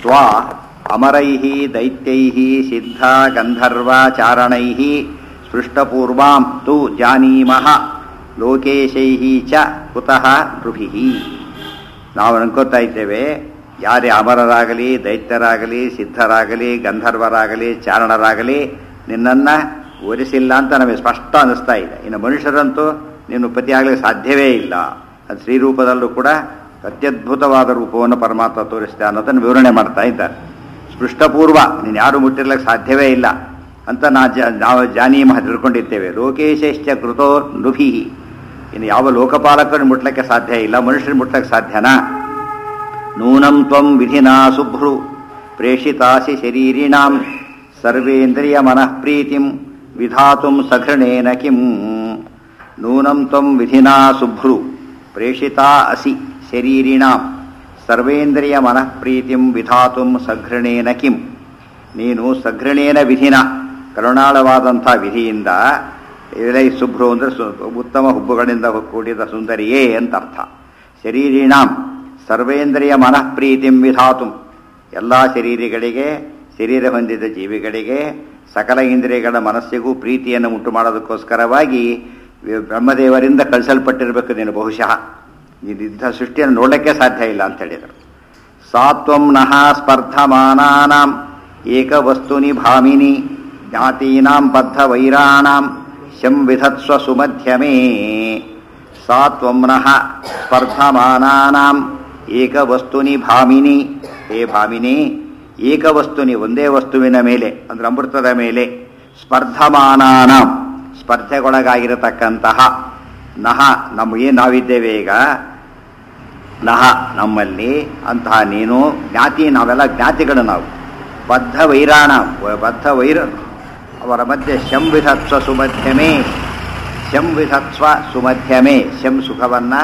ತ್ವಾ ಅಮರೈಃ ದೈತ್ಯೈಃ ಸಿದ್ಧ ಗಂಧರ್ವಾಚಾರಣೈಃ ಸ್ಪೃಷ್ಟಪೂರ್ವಾಂ ತು ಜಾನೀಮಃ ಲೋಕೇಶೈಃ ಚ ಕುತಃ ನೃಭಿಃ ನಾವು ಅನ್ಕೋತಾ ಇದ್ದೇವೆ ಯಾರೇ ಅಮರರಾಗಲಿ ದೈತ್ಯರಾಗಲಿ ಸಿದ್ಧರಾಗಲಿ ಗಂಧರ್ವರಾಗಲಿ ಚಾರಣರಾಗಲಿ ನಿನ್ನನ್ನ ಒಲಿಸಿಲ್ಲ ಅಂತ ನಮಗೆ ಸ್ಪಷ್ಟ ಅನಿಸ್ತಾ ಇದೆ ಇನ್ನು ಮನುಷ್ಯರಂತೂ ನೀನು ಪತಿಯಾಗಲಿಕ್ಕೆ ಸಾಧ್ಯವೇ ಇಲ್ಲ ಅದು ಶ್ರೀರೂಪದಲ್ಲೂ ಕೂಡ ಅತ್ಯದ್ಭುತವಾದ ರೂಪವನ್ನು ಪರಮಾತ್ಮ ತೋರಿಸ್ತಾ ಅನ್ನೋದನ್ನು ವಿವರಣೆ ಮಾಡ್ತಾ ಇದ್ದಾರೆ ಸ್ಪೃಷ್ಟಪೂರ್ವ ನೀನು ಯಾರು ಮುಟ್ಟಿರ್ಲಿಕ್ಕೆ ಸಾಧ್ಯವೇ ಇಲ್ಲ ಅಂತ ನಾ ಜ ನಾವು ಜಾನೀಮಹ ತಿಳ್ಕೊಂಡಿದ್ದೇವೆ ಲೋಕೇಶಶ್ಚ ಕೃತೋ ನೃಭಿ ಇನ್ನು ಯಾವ ಲೋಕಪಾಲಕರನ್ನು ಮುಟ್ಲಿಕ್ಕೆ ಸಾಧ್ಯ ಇಲ್ಲ ಮನುಷ್ಯರು ಮುಟ್ಲಿಕ್ಕೆ ಸಾಧ್ಯನಾ ನೂನಂ ತ್ವಂ ವಿಧಿನಾ ಶುಭ್ರು ಪ್ರೇಷಿತಾಸಿ ಶರೀರಿಣಾಂ ಸರ್ವೇಂದ್ರಿಯ ಮನಃಪ್ರೀತಿಂ ವಿಧಾತುಂ ಸಘೃಣೇನ ಕಿಂ ನೂನಂ ತ್ವಂ ವಿಧಿನಾ ಶುಭ್ರು ಪ್ರೇಷಿತಾ ಅಸಿ ಶರೀರಿಣಾಂ ಸರ್ವೇಂದ್ರಿಯ ಮನಃಪ್ರೀತಿಂ ವಿಧಾತುಂ ಸಘೃಣೇನ ಕಿಂ ನೀನು ಸಘೃಣೇನ ವಿಧಿನ ಕರುಣಾಳವಾದಂಥ ವಿಧಿಯಿಂದ ಎಲೈ ಶುಭ್ರು ಅಂದರೆ ಸು ಉತ್ತಮ ಹುಬ್ಬುಗಳಿಂದ ಕೂಡಿದ ಸುಂದರಿಯೇ ಅಂತ ಅರ್ಥ ಶರೀರಿಣಾಂ ಸರ್ವೇಂದ್ರಿಯ ಮನಃಪ್ರೀತಿಂ ವಿಧಾತು ಎಲ್ಲ ಶರೀರಿಗಳಿಗೆ ಶರೀರ ಹೊಂದಿದ ಜೀವಿಗಳಿಗೆ ಸಕಲ ಇಂದ್ರಿಯಗಳ ಮನಸ್ಸಿಗೂ ಪ್ರೀತಿಯನ್ನು ಉಂಟು ಮಾಡೋದಕ್ಕೋಸ್ಕರವಾಗಿ ಬ್ರಹ್ಮದೇವರಿಂದ ಕಳಿಸಲ್ಪಟ್ಟಿರಬೇಕು ನೀನು ಬಹುಶಃ ಇಂಥ ಸೃಷ್ಟಿಯನ್ನು ನೋಡಲಿಕ್ಕೆ ಸಾಧ್ಯ ಇಲ್ಲ ಅಂತ ಹೇಳಿದರು ಸಾತ್ವಂ ನಃ ಸ್ಪರ್ಧಮಾನಾನಾಂ ಏಕವಸ್ತುನಿ ಭಾಮಿನಿ ಜ್ಞಾತೀನಾಂ ಬದ್ಧವೈರಾಣಾಂ ಶಂ ವಿಧತ್ಸ್ವ ಸುಮಧ್ಯಮೇ ಸಾತ್ವಂ ನಃ ಸ್ಪರ್ಧಮಾನಾನಾಂ ಏಕವಸ್ತುನಿ ಭಾಮಿನಿ ಹೇ ಭಾಮಿನಿ ಏಕವಸ್ತುನಿ ಒಂದೇ ವಸ್ತುವಿನ ಮೇಲೆ ಅಂದ್ರೆ ಅಮೃತದ ಮೇಲೆ ಸ್ಪರ್ಧಮಾನಾನಾಂ ಸ್ಪರ್ಧೆಗೊಳಗಾಗಿರತಕ್ಕಂತಹ ನಹ ನಮಗೆ ನಾವಿದ್ದೇವೆ ಈಗ ನಹ ನಮ್ಮಲ್ಲಿ ಅಂತಹ ನೀನು ಜ್ಞಾತಿ ನಾವೆಲ್ಲ ಜ್ಞಾತಿಗಳು ನಾವು ಬದ್ಧ ವೈರಾಣ ಬದ್ಧ ವೈರ ಅವರ ಮಧ್ಯೆ ಶಂವಿಧತ್ವ ಸುಮಧ್ಯಮೇ ಶಂವಿಧತ್ವ ಸುಮಧ್ಯಮೇ ಶಂ ಸುಖವನ್ನ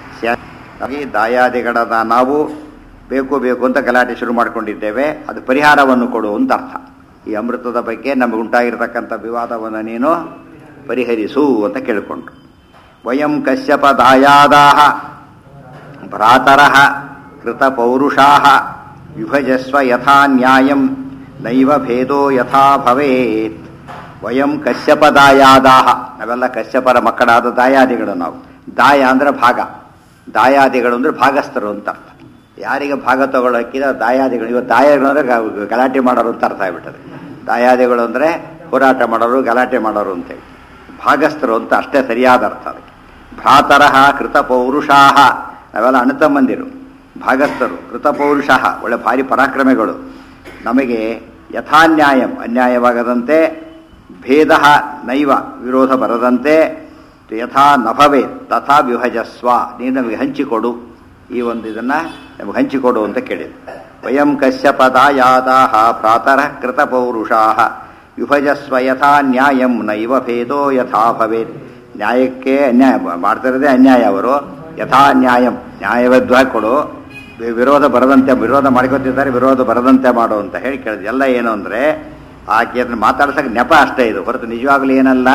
ದಾಯಾದಿಗಳದ ನಾವು ಬೇಕು ಬೇಕು ಅಂತ ಗಲಾಟೆ ಶುರು ಮಾಡಿಕೊಂಡಿದ್ದೇವೆ ಅದು ಪರಿಹಾರವನ್ನು ಕೊಡು ಅಂತ ಅರ್ಥ ಈ ಅಮೃತದ ಬಗ್ಗೆ ನಮಗೆ ಉಂಟಾಗಿರ್ತಕ್ಕಂಥ ವಿವಾದವನ್ನು ನೀನು ಪರಿಹರಿಸು ಅಂತ ಕೇಳಿಕೊಂಡ್ರು ವಯಂ ಕಶ್ಯಪ ದಾಯಾದಾಹ ಭ್ರಾತರಃ ಕೃತಪೌರುಷಾಃ ವಿಭಜಸ್ವ ಯಥಾ ನ್ಯಾಯಂ ನೈವ ಭೇದೋ ಯಥಾ ಭವೇತ್ ವಯಂ ಕಶ್ಯಪ ದಾಯಾದಾಹ ನಾವೆಲ್ಲ ಕಶ್ಯಪರ ಮಕ್ಕಳಾದ ದಾಯಾದಿಗಳು ನಾವು ದಾಯ ಅಂದ್ರೆ ಭಾಗ ದಾಯಾದಿಗಳು ಅಂದ್ರೆ ಭಾಗಸ್ಥರು ಅಂತ ಅರ್ಥ ಯಾರಿಗೆ ಭಾಗ ತಗೊಳ್ಳೋಕ್ಕಿದ ದಾಯಾದಿಗಳು ಇವತ್ತು ದಾಯಾದಿಗಳು ಅಂದ್ರೆ ಗ- ಗಲಾಟೆ ಮಾಡೋರು ಅಂತ ಅರ್ಥ ಆಗ್ಬಿಟ್ಟದೆ ದಾಯಾದಿಗಳು ಅಂದ್ರೆ ಹೋರಾಟ ಮಾಡೋರು ಗಲಾಟೆ ಮಾಡೋರು ಅಂತೇಳಿ ಭಾಗಸ್ಥರು ಅಂತ ಅಷ್ಟೇ ಸರಿಯಾದ ಅರ್ಥ ಅದಕ್ಕೆ ಭ್ರಾತರಃ ಕೃತಪೌರುಷಾಹ ನಾವೆಲ್ಲ ಅಣ್ಣತಮ್ಮಂದಿರು ಭಾಗಸ್ಥರು ಕೃತಪೌರುಷಃ ಒಳ್ಳೆ ಭಾರಿ ಪರಾಕ್ರಮಿಗಳು ನಮಗೆ ಯಥಾನ್ಯಾಯಂ ಅನ್ಯಾಯವಾಗದಂತೆ ಭೇದ ನೈವ ವಿರೋಧ ಬರದಂತೆ ಯಥಾ ನಭವೇ ತಥಾ ವಿಭಜಸ್ವ ನೀನು ನಮಗೆ ಹಂಚಿಕೊಡು ಈ ಒಂದು ಇದನ್ನ ನಮಗೆ ಹಂಚಿಕೊಡು ಅಂತ ಕೇಳಿದ್ರು ವಯಂ ಕಶ್ಯಪದಾಯಾದಾಹ ಪ್ರಾತರ ಕೃತಪೌರುಷಾಹ ವಿಭಜಸ್ವ ಯಥಾ ನ್ಯಾಯಂ ನೈವ ಭೇದೋ ಯಥಾ ಭವೇತ್ ನ್ಯಾಯಕ್ಕೆ ಅನ್ಯಾಯ ಮಾಡ್ತಿರೋದೇ ಅನ್ಯಾಯ ಅವರು ಯಥಾ ನ್ಯಾಯಂ ನ್ಯಾಯಬದ್ಧವಾಗಿ ಕೊಡು ವಿ- ವಿರೋಧ ಬರದಂತೆ ವಿರೋಧ ಮಾಡ್ಕೊತಿದ್ದಾರೆ ವಿರೋಧ ಬರದಂತೆ ಮಾಡು ಅಂತ ಹೇಳಿ ಕೇಳಿದ್ರು ಎಲ್ಲ ಏನು ಅಂದರೆ ಆಕೆ ಅದನ್ನ ಮಾತಾಡ್ಸಕ್ಕೆ ನೆಪ ಅಷ್ಟೇ ಇದು ಹೊರತು ನಿಜವಾಗ್ಲೂ ಏನಲ್ಲ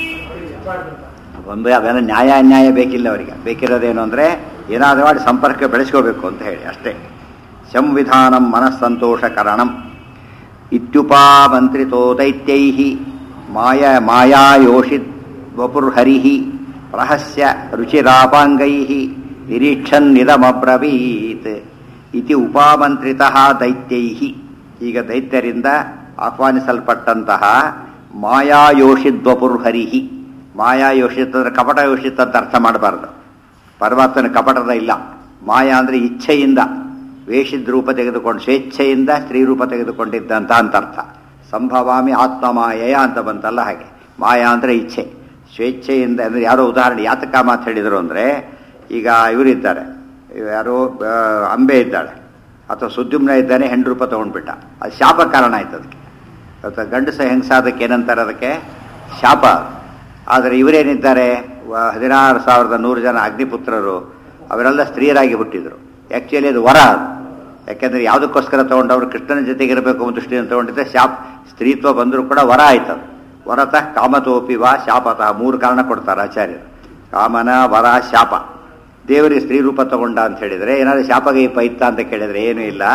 ಒಂದು ಅವೆಲ್ಲ ನ್ಯಾಯ ಅನ್ಯಾಯ ಬೇಕಿಲ್ಲ ಅವರಿಗೆ ಬೇಕಿರೋದೇನು ಅಂದರೆ ಏನಾದರೂ ಮಾಡಿ ಸಂಪರ್ಕ ಬೆಳೆಸ್ಕೋಬೇಕು ಅಂತ ಹೇಳಿ ಅಷ್ಟೇ ಸಂವಿಧಾನಂ ಮನಸ್ಸಂತೋಷಕರಣಂ ಇತ್ಯುಪಾಮಂತ್ರಿತೋ ದೈತ್ಯೈ ಮಾಯ ಮಾಯಾಯೋಷಿತ್ ವಪುರ್ಹರಿ ಪ್ರಹಸ್ಯ ರುಚಿರಾಪಾಂಗೈ ನಿರೀಕ್ಷನ್ನಿದಮಬ್ರವೀತ್ ಇತಿ ಉಪಾಮಂತ್ರಿತ ದೈತ್ಯೈ ಈಗ ದೈತ್ಯರಿಂದ ಆಹ್ವಾನಿಸಲ್ಪಟ್ಟಂತಹ ಮಾಯಾಯೋಷಿದ್ವಪುರ್ಹರಿ ಮಾಯಾಯೋಷಿತ್ ಅಂದರೆ ಕಪಟ ಯೋಷಿತ್ ಅಂತ ಅರ್ಥ ಮಾಡಬಾರ್ದು ಪರಮಾತ್ಮನ ಕಪಟದ ಇಲ್ಲ ಮಾಯಾ ಅಂದರೆ ಇಚ್ಛೆಯಿಂದ ವೇಷಿದ್ ರೂಪ ತೆಗೆದುಕೊಂಡು ಸ್ವೇಚ್ಛೆಯಿಂದ ಸ್ತ್ರೀ ರೂಪ ತೆಗೆದುಕೊಂಡಿದ್ದಂತ ಅಂತ ಅರ್ಥ ಸಂಭವಾಮಿ ಆತ್ಮಮಾಯಯ ಅಂತ ಬಂತಲ್ಲ ಹಾಗೆ ಮಾಯಾ ಅಂದರೆ ಇಚ್ಛೆ ಸ್ವೇಚ್ಛೆಯಿಂದ ಅಂದರೆ ಯಾರೋ ಉದಾಹರಣೆ ಯಾತಕ ಮಾತು ಹೇಳಿದರು ಅಂದರೆ ಈಗ ಇವರಿದ್ದಾರೆ ಇವ್ ಯಾರೋ ಆ, ಅಂಬೆ ಇದ್ದಾಳೆ ಅಥವಾ ಸುದ್ಯುಮ್ನ ಇದ್ದಾನೆ ಹೆಣ್ಣು ರೂಪ ತೊಗೊಂಡ್ಬಿಟ್ಟ ಅದು ಶಾಪ ಕಾರಣ ಆಯ್ತು ಅದಕ್ಕೆ ಅಥವಾ ಗಂಡಸ ಹೆಂಗಸಾದಕ್ಕೆ ಏನಂತಾರೆ ಅದಕ್ಕೆ ಶಾಪ ಆದರೆ ಇವರೇನಿದ್ದಾರೆ ವ- ಹದಿನಾರು ಸಾವಿರದ ನೂರು ಜನ ಅಗ್ನಿಪುತ್ರರು ಅವರೆಲ್ಲ ಸ್ತ್ರೀಯರಾಗಿ ಹುಟ್ಟಿದ್ರು ಆ್ಯಕ್ಚುಲಿ ಅದು ವರ ಅದು ಯಾಕೆಂದ್ರೆ ಯಾವುದಕ್ಕೋಸ್ಕರ ತಗೊಂಡವರು ಕೃಷ್ಣನ ಜೊತೆಗೆ ಇರಬೇಕು ಅಂತ ದೃಷ್ಟಿಯನ್ನು ತಗೊಂಡಿದ್ದೆ ಶಾಪ್ ಸ್ತ್ರೀತ್ವ ಬಂದರೂ ಕೂಡ ವರ ಆಯ್ತು ಅದು ವರತಃ ಕಾಮತೋಪಿ ವಾ ಶಾಪತಃ ಮೂರು ಕಾರಣ ಕೊಡ್ತಾರೆ ಆಚಾರ್ಯರು ಕಾಮನ ವರ ಶಾಪ ದೇವರಿಗೆ ಸ್ತ್ರೀ ರೂಪ ತಗೊಂಡ ಅಂತ ಹೇಳಿದ್ರೆ ಏನಾದ್ರು ಶಾಪಗೀಪ ಇತ್ತ ಅಂತ ಕೇಳಿದ್ರೆ ಏನೂ ಇಲ್ಲ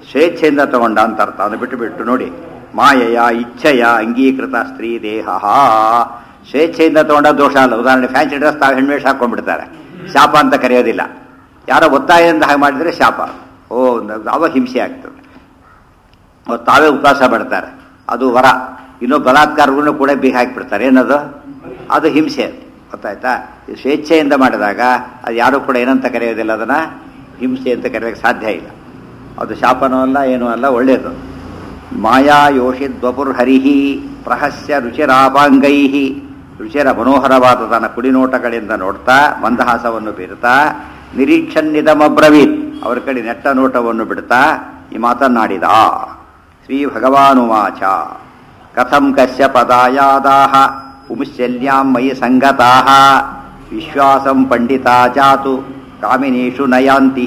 ಸ್ವೇಚ್ಛೆಯಿಂದ ತಗೊಂಡ ಅಂತ ಅರ್ಥ ಅದು ಬಿಟ್ಟು ಬಿಟ್ಟು ನೋಡಿ ಮಾಯೆಯ ಇಚ್ಛೆಯ ಅಂಗೀಕೃತ ಸ್ತ್ರೀ ದೇಹ ಸ್ವೇಚ್ಛೆಯಿಂದ ತಗೊಂಡ ದೋಷ ಅಲ್ಲ ಉದಾಹರಣೆ ಫ್ಯಾನ್ಸಿ ಡ್ರೆಸ್ ತಾವು ಹೆಣ್ಮೇಷ ಹಾಕೊಂಡ್ಬಿಡ್ತಾರೆ ಶಾಪ ಅಂತ ಕರೆಯೋದಿಲ್ಲ ಯಾರೋ ಒತ್ತಾಯದಿಂದ ಹಾಗೆ ಮಾಡಿದರೆ ಶಾಪ ಓ ಅವ ಹಿಂಸೆ ಆಗ್ತದೆ ಅವ್ರು ತಾವೇ ಉಪವಾಸ ಮಾಡ್ತಾರೆ ಅದು ವರ ಇನ್ನೂ ಬಲಾತ್ಕಾರಗಳನ್ನು ಕೂಡ ಬೀಗ ಹಾಕಿಬಿಡ್ತಾರೆ ಏನದು ಅದು ಹಿಂಸೆ ಗೊತ್ತಾಯ್ತಾ ಇದು ಸ್ವೇಚ್ಛೆಯಿಂದ ಮಾಡಿದಾಗ ಅದು ಯಾರೂ ಕೂಡ ಏನಂತ ಕರೆಯೋದಿಲ್ಲ ಅದನ್ನು ಹಿಂಸೆ ಅಂತ ಕರೆಯೋಕ್ಕೆ ಸಾಧ್ಯ ಇಲ್ಲ ಅದು ಶಾಪನೂ ಅಲ್ಲ ಏನೂ ಅಲ್ಲ ಒಳ್ಳೆಯದು ಮಾಯಾ ಯೋಷಿದ್ವಪುರ್ಹರಿಹಿ ಪ್ರಹಸ್ಯ ರುಚಿರಾಪಾಂಗೈ ರುಚಿರ ಮನೋಹರವಾದ ತನ್ನ ಕುಡಿನೋಟಗಳಿಂದ ನೋಡ್ತಾ ಮಂದಹಾಸವನ್ನು ಬೀರುತ್ತಾ ನಿರೀಕ್ಷನ್ನಿದಮಬ್ರವೀತ್ ಅವರ ಕಡೆ ನೆಟ್ಟ ನೋಟವನ್ನು ಬಿಡ್ತಾ ಈ ಮಾತನ್ನಾಡಿದ ಶ್ರೀ ಭಗವಾನುವಾಚ ಕಥಂ ಕಶ್ಯ ಪದಾಯಾದಾಹ ಪುಂಶಲ್ಯಾಂ ಮಯಿ ಸಂಗತಾಹ ವಿಶ್ವಾಸಂ ಪಂಡಿತಾ ಜಾತು ಕಾಮಿನೀಷು ನಯಾಂತಿ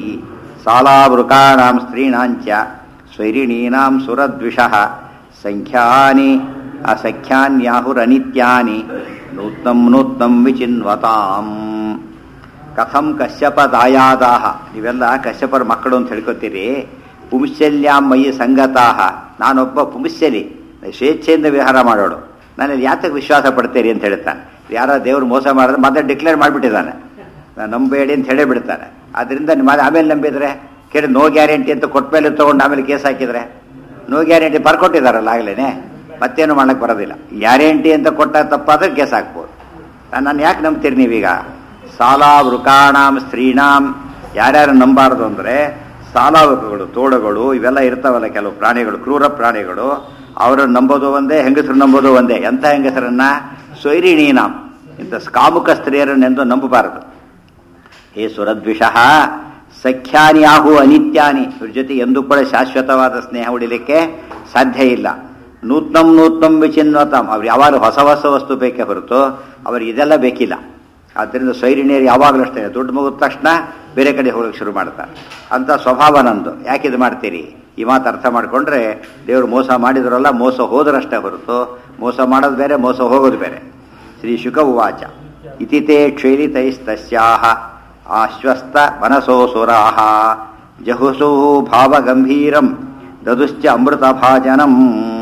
ಸಾಲಾವೃಕಾಣಾಂ ಸ್ತ್ರೀಣಾಂಚ ಸ್ವೈರಿಣೀನಾಂ ಸುರದ್ವಿಷಃ ಸಂಖ್ಯಾನಿ ಅಸಖ್ಯಾನ್ಯಾಹುರನಿತ್ಯಾನಿ ನೂತ್ನಂ ನೂತ್ನಂ ವಿಚಿನ್ವತಾಂ ಕಥಂ ಕಶ್ಯಪ ದಾಯಾದಾಹ ನೀವೆಲ್ಲ ಕಶ್ಯಪರ ಮಕ್ಕಳು ಅಂತ ಹೇಳ್ಕೊತೀರಿ ಪುಂಶಲ್ಯಾಂ ಮಯಿ ಸಂಗತಾಹ ನಾನೊಬ್ಬ ಪುಂಶಲಿ ಸ್ವೇಚ್ಛೆಯಿಂದ ವಿಹಾರ ಮಾಡೋಳು ನಾನಲ್ಲಿ ಯಾತಕ್ಕೆ ವಿಶ್ವಾಸ ಪಡ್ತೀರಿ ಅಂತ ಹೇಳ್ತಾನೆ ಯಾರ ದೇವ್ರು ಮೋಸ ಮಾಡಿದ್ರೆ ಮತ್ತೆ ಡಿಕ್ಲೇರ್ ಮಾಡಿಬಿಟ್ಟಿದ್ದಾನೆ ನಾನು ನಂಬೇಡಿ ಅಂತ ಹೇಳೇ ಬಿಡ್ತಾನೆ ಅದರಿಂದ ನಿಮ್ಮ ಆಮೇಲೆ ನಂಬಿದ್ರೆ ಕೇಳಿ ನೋ ಗ್ಯಾರಂಟಿ ಅಂತ ಕೊಟ್ಟ ಮೇಲೆ ತೊಗೊಂಡು ಆಮೇಲೆ ಕೇಸ್ ಹಾಕಿದ್ರೆ ನೋ ಗ್ಯಾರಂಟಿ ಬರ್ಕೊಟ್ಟಿದ್ದಾರಲ್ಲ ಆಗ್ಲೇ ಮತ್ತೇನು ಮಾಡಕ್ಕೆ ಬರೋದಿಲ್ಲ ಗ್ಯಾರಂಟಿ ಅಂತ ಕೊಟ್ಟ ತಪ್ಪಾದ್ರೆ ಕೇಸ್ ಹಾಕ್ಬೋದು ನಾನು ಯಾಕೆ ನಂಬ್ತೀರಿ ನೀವೀಗ ಸಾಲ ವೃಕಾಣಾಂ ಸ್ತ್ರೀಣಾಂ ಯಾರ್ಯಾರು ನಂಬಾರ್ದು ಅಂದರೆ ಸಾಲಾವಕಗಳು ತೋಳುಗಳು ಇವೆಲ್ಲ ಇರ್ತಾವಲ್ಲ ಕೆಲವು ಪ್ರಾಣಿಗಳು ಕ್ರೂರ ಪ್ರಾಣಿಗಳು ಅವರನ್ನು ನಂಬೋದು ಒಂದೇ ಹೆಂಗಸರು ನಂಬೋದು ಒಂದೇ ಎಂಥ ಹೆಂಗಸರನ್ನ ಸ್ವೈರಿಣೀನಾಂ ಇಂಥ ಕಾಮುಕ ಸ್ತ್ರೀಯರನ್ನೆಂದು ನಂಬಬಾರದು ಹೇ ಸುರದ್ವಿಷಃ ಸಖ್ಯಾನಿ ಆಹು ಅನಿತ್ಯಾನಿ ಇವ್ರ ಜೊತೆ ಎಂದೂ ಕೂಡ ಶಾಶ್ವತವಾದ ಸ್ನೇಹ ಉಳಿಲಿಕ್ಕೆ ಸಾಧ್ಯ ಇಲ್ಲ ನೂತ್ನಂ ನೂತ್ನಂ ವಿಚಿನ್ವತಂ ಅವ್ರು ಯಾವಾಗ ಹೊಸ ಹೊಸ ವಸ್ತು ಬೇಕೇ ಹೊರತು ಅವ್ರಿಗೆ ಇದೆಲ್ಲ ಬೇಕಿಲ್ಲ ಆದ್ದರಿಂದ ಸ್ವೈರಿಣಿಯರು ಯಾವಾಗಲೂ ಅಷ್ಟೇ ದುಡ್ಡು ಮುಗಿದ ತಕ್ಷಣ ಬೇರೆ ಕಡೆ ಹೋಗಕ್ಕೆ ಶುರು ಮಾಡ್ತಾರೆ ಅಂತ ಸ್ವಭಾವ ನಂದು ಯಾಕೆ ಇದು ಮಾಡ್ತೀರಿ ಈ ಮಾತು ಅರ್ಥ ಮಾಡಿಕೊಂಡ್ರೆ ದೇವರು ಮೋಸ ಮಾಡಿದ್ರಲ್ಲ ಮೋಸ ಹೋದ್ರಷ್ಟೇ ಹೊರತು ಮೋಸ ಮಾಡೋದು ಬೇರೆ ಮೋಸ ಹೋಗೋದು ಬೇರೆ ಶ್ರೀ ಶುಕ ಉವಾಚ ಇತಿತೇ ಕ್ಷೇಲಿತೈಸ್ತಸ್ಯಾಹ ಆಶ್ವಸ್ತ ಮನಸೋಸುರಾಹ ಜಹುಸು ಭಾವಗಂಭೀರಂ ದದುಶ್ಚ ಅಮೃತಭಾಜನಂ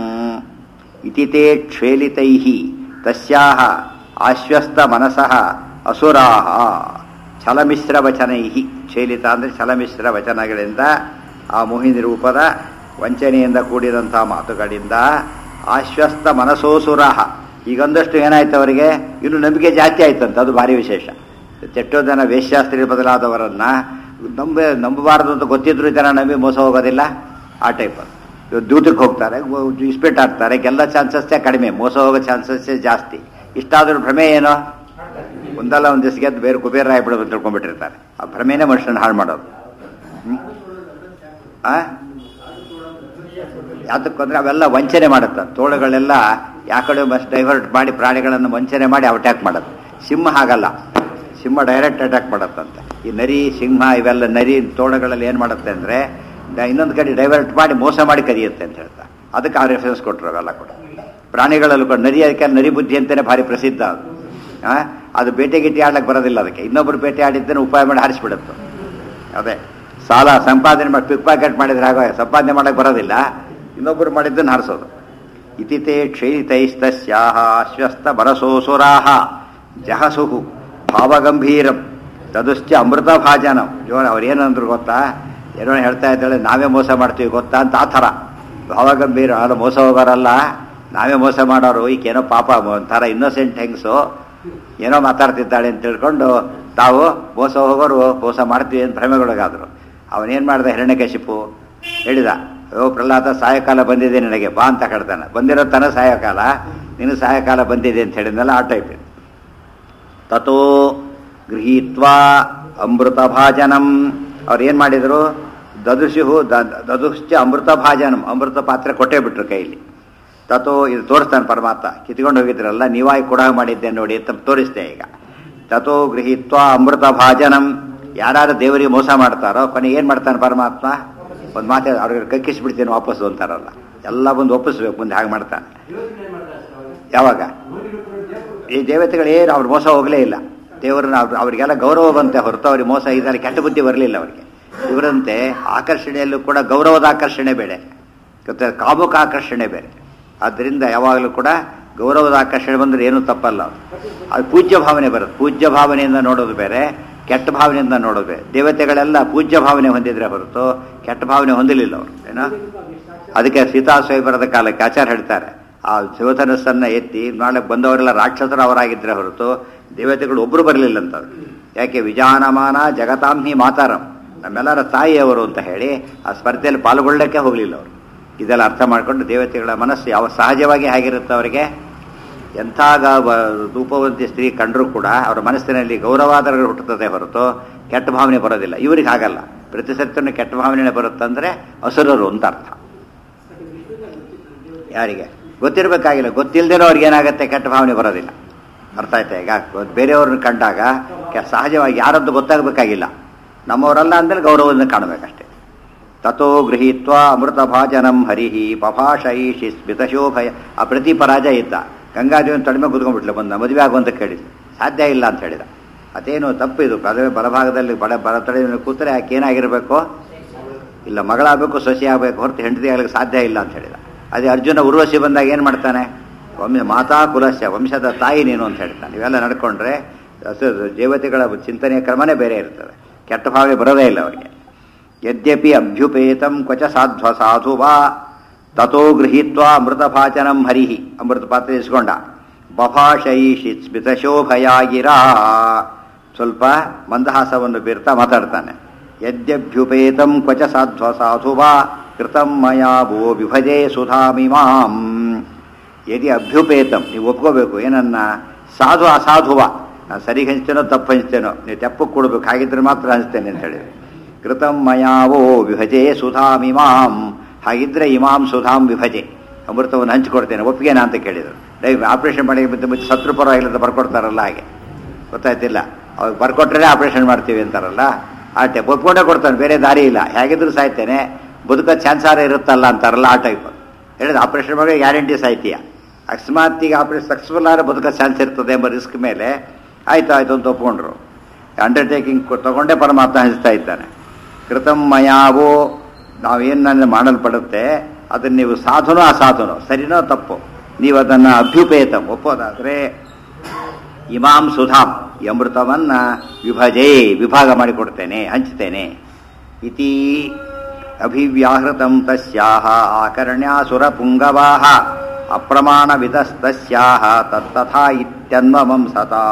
ಇತಿತೇ ಕ್ಷೇಲಿತೈ ತಸ್ಯಾಹ ಆಶ್ವಸ್ತ ಮನಸಃ ಅಸುರಾಹ ಛಲಮಿಶ್ರ ವಚನೈ ಕ್ಷೇಲಿತ ಅಂದರೆ ಛಲಮಿಶ್ರ ವಚನಗಳಿಂದ ಆ ಮೋಹಿನಿ ರೂಪದ ವಂಚನೆಯಿಂದ ಕೂಡಿದಂಥ ಮಾತುಗಳಿಂದ ಆಶ್ವಸ್ತ ಮನಸೋಸುರಾಹ ಈಗೊಂದಷ್ಟು ಏನಾಯ್ತು ಅವರಿಗೆ ಇನ್ನು ನಂಬಿಕೆ ಜಾಸ್ತಿ ಆಯ್ತಂತ ಅದು ಭಾರಿ ವಿಶೇಷ ಎಷ್ಟೋ ಜನ ವೇಶ್ಯಾಸ್ತ್ರಿ ಬದಲಾದವರನ್ನ ನಂಬ ನಂಬಬಾರದು ಅಂತ ಗೊತ್ತಿದ್ರು ಜನ ನಂಬಿ ಮೋಸ ಹೋಗೋದಿಲ್ಲ ಆ ಟೈಪ್ ಅದು ಇವ್ರು ದೂತಕ್ಕೆ ಹೋಗ್ತಾರೆ ಇಸ್ಪೇಟ್ ಆಗ್ತಾರೆ ಗೆಲ್ಲ ಚಾನ್ಸಸ್ಸೇ ಕಡಿಮೆ ಮೋಸ ಹೋಗೋ ಚಾನ್ಸಸ್ಸೇ ಜಾಸ್ತಿ ಇಷ್ಟಾದ್ರೂ ಭ್ರಮೆ ಏನೋ ಒಂದಲ್ಲ ಒಂದು ದಿವಸ ಗೆದ್ದು ಬೇರೆ ಕುಬೇರ ಆಗ್ಬಿಡೋದು ಅಂತ ತಿಳ್ಕೊಂಡ್ಬಿಟ್ಟಿರ್ತಾರೆ ಆ ಭ್ರಮೆನೇ ಮನುಷ್ಯನ ಹಾಳು ಮಾಡೋದು ಹ್ಮ್? ಆ ಯಾತಕ್ಕಂದ್ರೆ ಅವೆಲ್ಲ ವಂಚನೆ ಮಾಡುತ್ತೆ ತೋಳುಗಳೆಲ್ಲ ಯಾಕಡೆ ಬಸ್ ಡೈವರ್ಟ್ ಮಾಡಿ ಪ್ರಾಣಿಗಳನ್ನು ವಂಚನೆ ಮಾಡಿ ಅಟ್ಯಾಕ್ ಮಾಡೋದು ಸಿಂಹ ಹಾಗಲ್ಲ ಸಿಂಹ ಡೈರೆಕ್ಟ್ ಅಟ್ಯಾಕ್ ಮಾಡತ್ತಂತೆ ಈ ನರಿ ಸಿಂಹ ಇವೆಲ್ಲ ನರಿ ತೋಳುಗಳಲ್ಲಿ ಏನು ಮಾಡುತ್ತೆ ಅಂದರೆ ಇನ್ನೊಂದು ಕಡೆ ಡೈವರ್ಟ್ ಮಾಡಿ ಮೋಸ ಮಾಡಿ ಕದಿಯುತ್ತೆ ಅಂತ ಹೇಳ್ತಾ ಅದಕ್ಕೆ ಆ ರೆಫರೆನ್ಸ್ ಕೊಟ್ಟರು ಅವೆಲ್ಲ ಕೂಡ ಪ್ರಾಣಿಗಳಲ್ಲೂ ಕೂಡ ನರಿ ಅದಕ್ಕೆ ನರಿ ಬುದ್ಧಿ ಅಂತಲೇ ಭಾರಿ ಪ್ರಸಿದ್ಧ ಅದು ಆ, ಅದು ಬೇಟೆ ಗಿಟ್ಟಿ ಆಡ್ಲಿಕ್ಕೆ ಬರೋದಿಲ್ಲ ಅದಕ್ಕೆ ಇನ್ನೊಬ್ರು ಬೇಟೆ ಆಡಿದ್ದನ್ನು ಉಪಾಯ ಮಾಡಿ ಹಾರಿಸ್ಬಿಡುತ್ತೆ ಅದೇ ಸಾಲ ಸಂಪಾದನೆ ಮಾಡಿ ಪಿಕ್ ಪಾಕೆಟ್ ಮಾಡಿದ್ರೆ ಆಗ ಸಂಪಾದನೆ ಮಾಡಕ್ಕೆ ಬರೋದಿಲ್ಲ ಇನ್ನೊಬ್ಬರು ಮಾಡಿದ್ದನ್ನು ಹಾರಿಸೋದು ಇತಿತೆ ಕ್ಷೇಯಿತೈಸ್ತಸ್ಯಾಹ ಅಶ್ವಸ್ತ ಬರಸೋಸುರಾಹ ಜಹಸುಹು ಭಾವಗಂಭೀರಂ ತದುಶ್ಚ ಅಮೃತ ಭಾಜನಂ ಜೋರ ಅವ್ರು ಏನಂದ್ರು ಗೊತ್ತಾ ಏನೋ ಹೇಳ್ತಾ ಇದ್ದಾಳೆ ನಾವೇ ಮೋಸ ಮಾಡ್ತೀವಿ ಗೊತ್ತಾ ಅಂತ ಆ ಥರ ಭಾವಗಂಭೀರ ಅದು ಮೋಸ ಹೋಗೋರಲ್ಲ ನಾವೇ ಮೋಸ ಮಾಡೋರು ಈಗೇನೋ ಪಾಪ ಒಂಥರ ಇನ್ನೋಸೆಂಟ್ ಹೆಂಗಸು ಏನೋ ಮಾತಾಡ್ತಿದ್ದಾಳೆ ಅಂತ ತಿಳ್ಕೊಂಡು ತಾವು ಮೋಸ ಹೋಗೋರು ಮೋಸ ಮಾಡ್ತೀವಿ ಅಂತ ಭ್ರಮೆಗೊಳಗಾದ್ರು ಅವನೇನು ಮಾಡ್ದ ಹಿರಣ್ಯಕಶಿಪು ಹೇಳಿದ ಓ ಪ್ರಹ್ಲಾದ ಸಾಯಂಕಾಲ ಬಂದಿದೆ ನನಗೆ ಬಾ ಅಂತ ಕಡ್ತಾನೆ ಬಂದಿರೋ ತನ ಸಾಯಂಕಾಲ ನೀನು ಸಾಯಂಕಾಲ ಬಂದಿದೆ ಅಂತ ಹೇಳಿದ್ನಲ್ಲ ಆ ಟೈಪ್ ಇದು ತಥೋ ಗೃಹೀತ್ವಾ ಅಮೃತ ಭಾಜನಂ ಅವ್ರು ಏನು ಮಾಡಿದರು ದದುಶು ದದುಶ್ಚ ಅಮೃತ ಭಾಜನಂ ಅಮೃತ ಪಾತ್ರೆ ಕೊಟ್ಟೇ ಬಿಟ್ರು ಕೈಲಿ ತಥೋ ಇದು ತೋರಿಸ್ತಾನೆ ಪರಮಾತ್ಮ ಕಿತ್ಕೊಂಡು ಹೋಗಿದ್ರಲ್ಲ ನೀವಾಯಿ ಕೂಡ ಮಾಡಿದ್ದೆ ನೋಡಿ ಅಂತ ತೋರಿಸ್ದೆ ಈಗ ತಥೋ ಗೃಹೀತ್ವ ಅಮೃತ ಭಾಜನಂ ಯಾರು ದೇವರಿಗೆ ಮೋಸ ಮಾಡ್ತಾರೋ ಕೊನೆಗೆ ಏನು ಮಾಡ್ತಾನೆ ಪರಮಾತ್ಮ ಒಂದು ಮಾತು ಅವ್ರಿಗೆ ಕಕ್ಕಿಸ್ಬಿಡ್ತೀನಿ ವಾಪಸ್ಸು ಅಂತಾರಲ್ಲ ಎಲ್ಲ ಬಂದು ಒಪ್ಪಿಸ್ಬೇಕು ಮುಂದೆ ಹಾಗೆ ಮಾಡ್ತಾನೆ ಯಾವಾಗ ಈ ದೇವತೆಗಳು ಏನು ಅವ್ರು ಮೋಸ ಹೋಗಲೇ ಇಲ್ಲ ದೇವರನ್ನ ಅವ್ರು ಅವ್ರಿಗೆಲ್ಲ ಗೌರವ ಬಂತೆ ಹೊರತು ಅವ್ರಿಗೆ ಮೋಸ ಇದ್ದಾರೆ ಕೆಟ್ಟ ಬುದ್ಧಿ ಬರಲಿಲ್ಲ ಅವರಿಗೆ ಇವರಂತೆ ಆಕರ್ಷಣೆಯಲ್ಲೂ ಕೂಡ ಗೌರವದ ಆಕರ್ಷಣೆ ಬೇರೆ ಮತ್ತೆ ಕಾಮುಕ ಆಕರ್ಷಣೆ ಬೇರೆ ಆದ್ದರಿಂದ ಯಾವಾಗಲೂ ಕೂಡ ಗೌರವದ ಆಕರ್ಷಣೆ ಬಂದರೆ ಏನೂ ತಪ್ಪಲ್ಲ ಅದು. ಅದು ಪೂಜ್ಯ ಭಾವನೆ ಬರುತ್ತೆ ಪೂಜ್ಯ ಭಾವನೆಯಿಂದ ನೋಡೋದು ಬೇರೆ ಕೆಟ್ಟ ಭಾವನೆಯಿಂದ ನೋಡೋದು ಬೇರೆ ದೇವತೆಗಳೆಲ್ಲ ಪೂಜ್ಯ ಭಾವನೆ ಹೊಂದಿದ್ರೆ ಹೊರತು ಕೆಟ್ಟ ಭಾವನೆ ಹೊಂದಿಲಿಲ್ಲ ಅವರು ಏನೋ ಅದಕ್ಕೆ ಸೀತಾ ಸ್ವಯಂವರದ ಕಾಲಕ್ಕೆ ಆಚಾರ ಹೇಳ್ತಾರೆ ಆ ಶಿವಧನಸ್ಸನ್ನ ಎತ್ತಿ ನಾಳೆ ಬಂದವರೆಲ್ಲ ರಾಕ್ಷಸರು ಅವರಾಗಿದ್ರೆ ಹೊರತು ದೇವತೆಗಳು ಒಬ್ಬರು ಬರಲಿಲ್ಲ ಅಂತ ಯಾಕೆ ವಿಜಾನಮಾನ ಜಗತಾಂಹಿ ಮಾತಾರಂ ನಮ್ಮೆಲ್ಲರ ತಾಯಿಯವರು ಅಂತ ಹೇಳಿ ಆ ಸ್ಪರ್ಧೆಯಲ್ಲಿ ಪಾಲ್ಗೊಳ್ಳಕ್ಕೆ ಹೋಗಲಿಲ್ಲ ಅವರು ಇದೆಲ್ಲ ಅರ್ಥ ಮಾಡಿಕೊಂಡು ದೇವತೆಗಳ ಮನಸ್ಸು ಯಾವ ಸಹಜವಾಗಿ ಹೇಗಿರುತ್ತೆ ಅವರಿಗೆ ಎಂಥ ಗ- ವ- ರೂಪವಂತಿ ಸ್ತ್ರೀ ಕಂಡರೂ ಕೂಡ ಅವರ ಮನಸ್ಸಿನಲ್ಲಿ ಗೌರವಾದರಗಳು ಹುಟ್ಟುತ್ತದೆ ಹೊರತು ಕೆಟ್ಟ ಭಾವನೆ ಬರೋದಿಲ್ಲ ಇವ್ರಿಗೆ ಹಾಗಲ್ಲ ಪ್ರತಿ ಸತ್ಯನೂ ಕೆಟ್ಟ ಭಾವನೆ ಬರುತ್ತಂದ್ರೆ ಅಸುರರು ಅಂತ ಅರ್ಥ ಯಾರಿಗೆ ಗೊತ್ತಿರಬೇಕಾಗಿಲ್ಲ ಗೊತ್ತಿಲ್ಲದೇನೋ ಅವ್ರಿಗೆ ಏನಾಗುತ್ತೆ ಕೆಟ್ಟ ಭಾವನೆ ಬರೋದಿಲ್ಲ ಅರ್ಥ ಆಯ್ತಾ ಈಗ ಬೇರೆಯವ್ರನ್ನ ಕಂಡಾಗ ಕೆ- ಸಹಜವಾಗಿ ಯಾರದ್ದು ಗೊತ್ತಾಗಬೇಕಾಗಿಲ್ಲ ನಮ್ಮವರಲ್ಲ ಅಂದಲ್ಲಿ ಗೌರವದಿಂದ ಕಾಣಬೇಕಷ್ಟೇ ತಥೋ ಗೃಹೀತ್ವ ಅಮೃತ ಭಾಜನಂ ಹರಿಹಿ ಪಭಾಷೈಷಿ ಸ್ಮಿತಶೋಭಯ ಆ ಪ್ರತಿ ಪರಾಜಯ ಇದ್ದ ಗಂಗಾದೇವಿನ ತಡಿಮೆ ಕುತ್ಕೊಂಡ್ಬಿಟ್ಲು ಬಂದ ಮದುವೆ ಆಗುವಂತ ಕೇಳಿದ್ಲು ಸಾಧ್ಯ ಇಲ್ಲ ಅಂತ ಹೇಳಿದ ಅದೇನು ತಪ್ಪಿದು ಪದವಿ ಬಲಭಾಗದಲ್ಲಿ ಬಡ ಬಲ ತಡೆ ಕೂತರೆ ಆಕೆ ಏನಾಗಿರಬೇಕು ಇಲ್ಲ ಮಗಳಾಗಬೇಕು ಸೊಸೆ ಆಗಬೇಕು ಹೊರತು ಹೆಂಡತಿ ಆಗ್ಲಿಕ್ಕೆ ಸಾಧ್ಯ ಇಲ್ಲ ಅಂತ ಹೇಳಿದ ಅದೇ ಅರ್ಜುನ ಉರ್ವಶಿ ಬಂದಾಗ ಏನು ಮಾಡ್ತಾನೆ ವಂಶ ಮಾತಾ ಕುಲಸ್ಯ ವಂಶದ ತಾಯಿ ನೀನು ಅಂತ ಹೇಳ್ತಾನೆ ಇವೆಲ್ಲ ನಡ್ಕೊಂಡ್ರೆ ಹಸು- ದೇವತೆಗಳ ಚಿಂತನೆಯ ಕ್ರಮನೇ ಬೇರೆ ಇರ್ತದೆ ಕೆಟ್ಟ ಭಾವನೆ ಬರೋದೇ ಇಲ್ಲ ಅವರಿಗೆ ಯದ್ಯಪಿ ಅಭ್ಯುಪೇತಂ ಕ್ವಚ ಸಾಧ್ವ ಸಾಧು ವಾ ತಥೋ ಗೃಹೀತ್ವ ಅಮೃತಭಾಚನಂ ಹರಿಹಿ ಅಮೃತ ಪಾತ್ರೆ ಇಸ್ಕೊಂಡ ಬಭಾಷೈಷಿ ಸ್ಮಿತಶೋಭಯಾಗಿರಾ ಸ್ವಲ್ಪ ಮಂದಹಾಸವನ್ನು ಬೀರ್ತಾ ಮಾತಾಡ್ತಾನೆ ಯದ್ಯಭ್ಯುಪೇತಂ ಕ್ವಚ ಸಾಧ್ವ ಸಾಧು ವಾ ಕೃತಂ ಮಯಾ ಭೋ ವಿಭಜೆ ಸುಧಾಮಿಮಾಂ ಯದಿ ಅಭ್ಯುಪೇತಂ ನೀವು ಒಪ್ಕೋಬೇಕು ಏನನ್ನ ಸಾಧು ಅಸಾಧುವ ನಾನು ಸರಿ ಹಂಚ್ತೇನೋ ತಪ್ಪು ಹಂಚ್ತೇನೋ ನೀವು ತೆಪ್ಪಕ್ಕೆ ಕೊಡ್ಬೇಕು ಹಾಗಿದ್ರೆ ಮಾತ್ರ ಹಂಚ್ತೇನೆ ಅಂತ ಹೇಳಿ ಕೃತಂ ಮಯಾವೋ ವಿಭಜೆ ಸುಧಾಮಿಮಾಂ ಹಾಗಿದ್ರೆ ಇಮಾಂ ಸುಧಾಂ ವಿಭಜೆ ಅಮೃತವನ್ನು ಹಂಚಿಕೊಡ್ತೇನೆ ಒಪ್ಪಿಗೆನಾ ಅಂತ ಕೇಳಿದರು ಡೈ ಆಪರೇಷನ್ ಮಾಡಿ ಮತ್ತೆ ಮತ್ತೆ ಸತ್ರು ಪರವಾಗಿಲ್ಲ ಅಂತ ಬರ್ಕೊಡ್ತಾರಲ್ಲ ಹಾಗೆ ಗೊತ್ತಾಯ್ತಿಲ್ಲ ಅವಾಗ ಬರ್ಕೊಟ್ರೆ ಆಪರೇಷನ್ ಮಾಡ್ತೀವಿ ಅಂತಾರಲ್ಲ ಆ ಟೈಪ್ ಒಪ್ಕೊಂಡೇ ಕೊಡ್ತಾನೆ ಬೇರೆ ದಾರಿ ಇಲ್ಲ ಹೇಗಿದ್ರು ಸಾಯ್ತೇನೆ ಬದುಕೋ ಚಾನ್ಸ್ ಆರ ಇರುತ್ತಲ್ಲ ಅಂತಾರಲ್ಲ ಆ ಟೈಪ್ ಹೇಳಿದ ಆಪರೇಷನ್ ಮಾಡಿ ಗ್ಯಾರಂಟಿ ಸಾಯ್ತೀಯ ಅಕಸ್ಮಾತ್ ಈಗ ಆಪರೇಷನ್ ಸಕ್ಸಸ್ಫುಲ್ ಆದರೆ ಬದುಕೋ ಚಾನ್ಸ್ ಇರ್ತದೆ ಎಂಬ ರಿಸ್ಕ್ ಮೇಲೆ ಆಯ್ತು ಆಯ್ತು ಅಂತ ಒಪ್ಕೊಂಡ್ರು ಅಂಡರ್ಟೇಕಿಂಗ್ ತಗೊಂಡೇ ಪರಮಾತ್ಮ ಹಂಚ್ತಾ ಇದ್ದಾನೆ ಕೃತಂ ಮಯಾವೋ ನಾವೇನು ನನ್ನ ಮಾಡಲ್ಪಡುತ್ತೆ ಅದನ್ನು ನೀವು ಸಾಧುನೋ ಅಸಾಧುನೋ ಸರಿನೋ ತಪ್ಪು ನೀವು ಅದನ್ನು ಅಭ್ಯುಪೇತಂ ಒಪ್ಪೋದಾದರೆ ಇಮಾಂ ಸುಧಾಂ ಈ ಅಮೃತವನ್ನ ವಿಭಜೆ ವಿಭಾಗ ಮಾಡಿಕೊಡ್ತೇನೆ ಹಂಚ್ತೇನೆ ಇತಿ ಅಭಿವ್ಯಾಹೃತಂ ತಸ್ಯಾಹ ಆಕರ್ಣ್ಯಾಸುರ ಪುಂಗವಾಹ ಅಪ್ರಮಾಣವಿದಸ್ತಸ್ಯಾಹ ತತ್ತಥಾ ಇತ್ಯನ್ವಮಂ ಸತಾ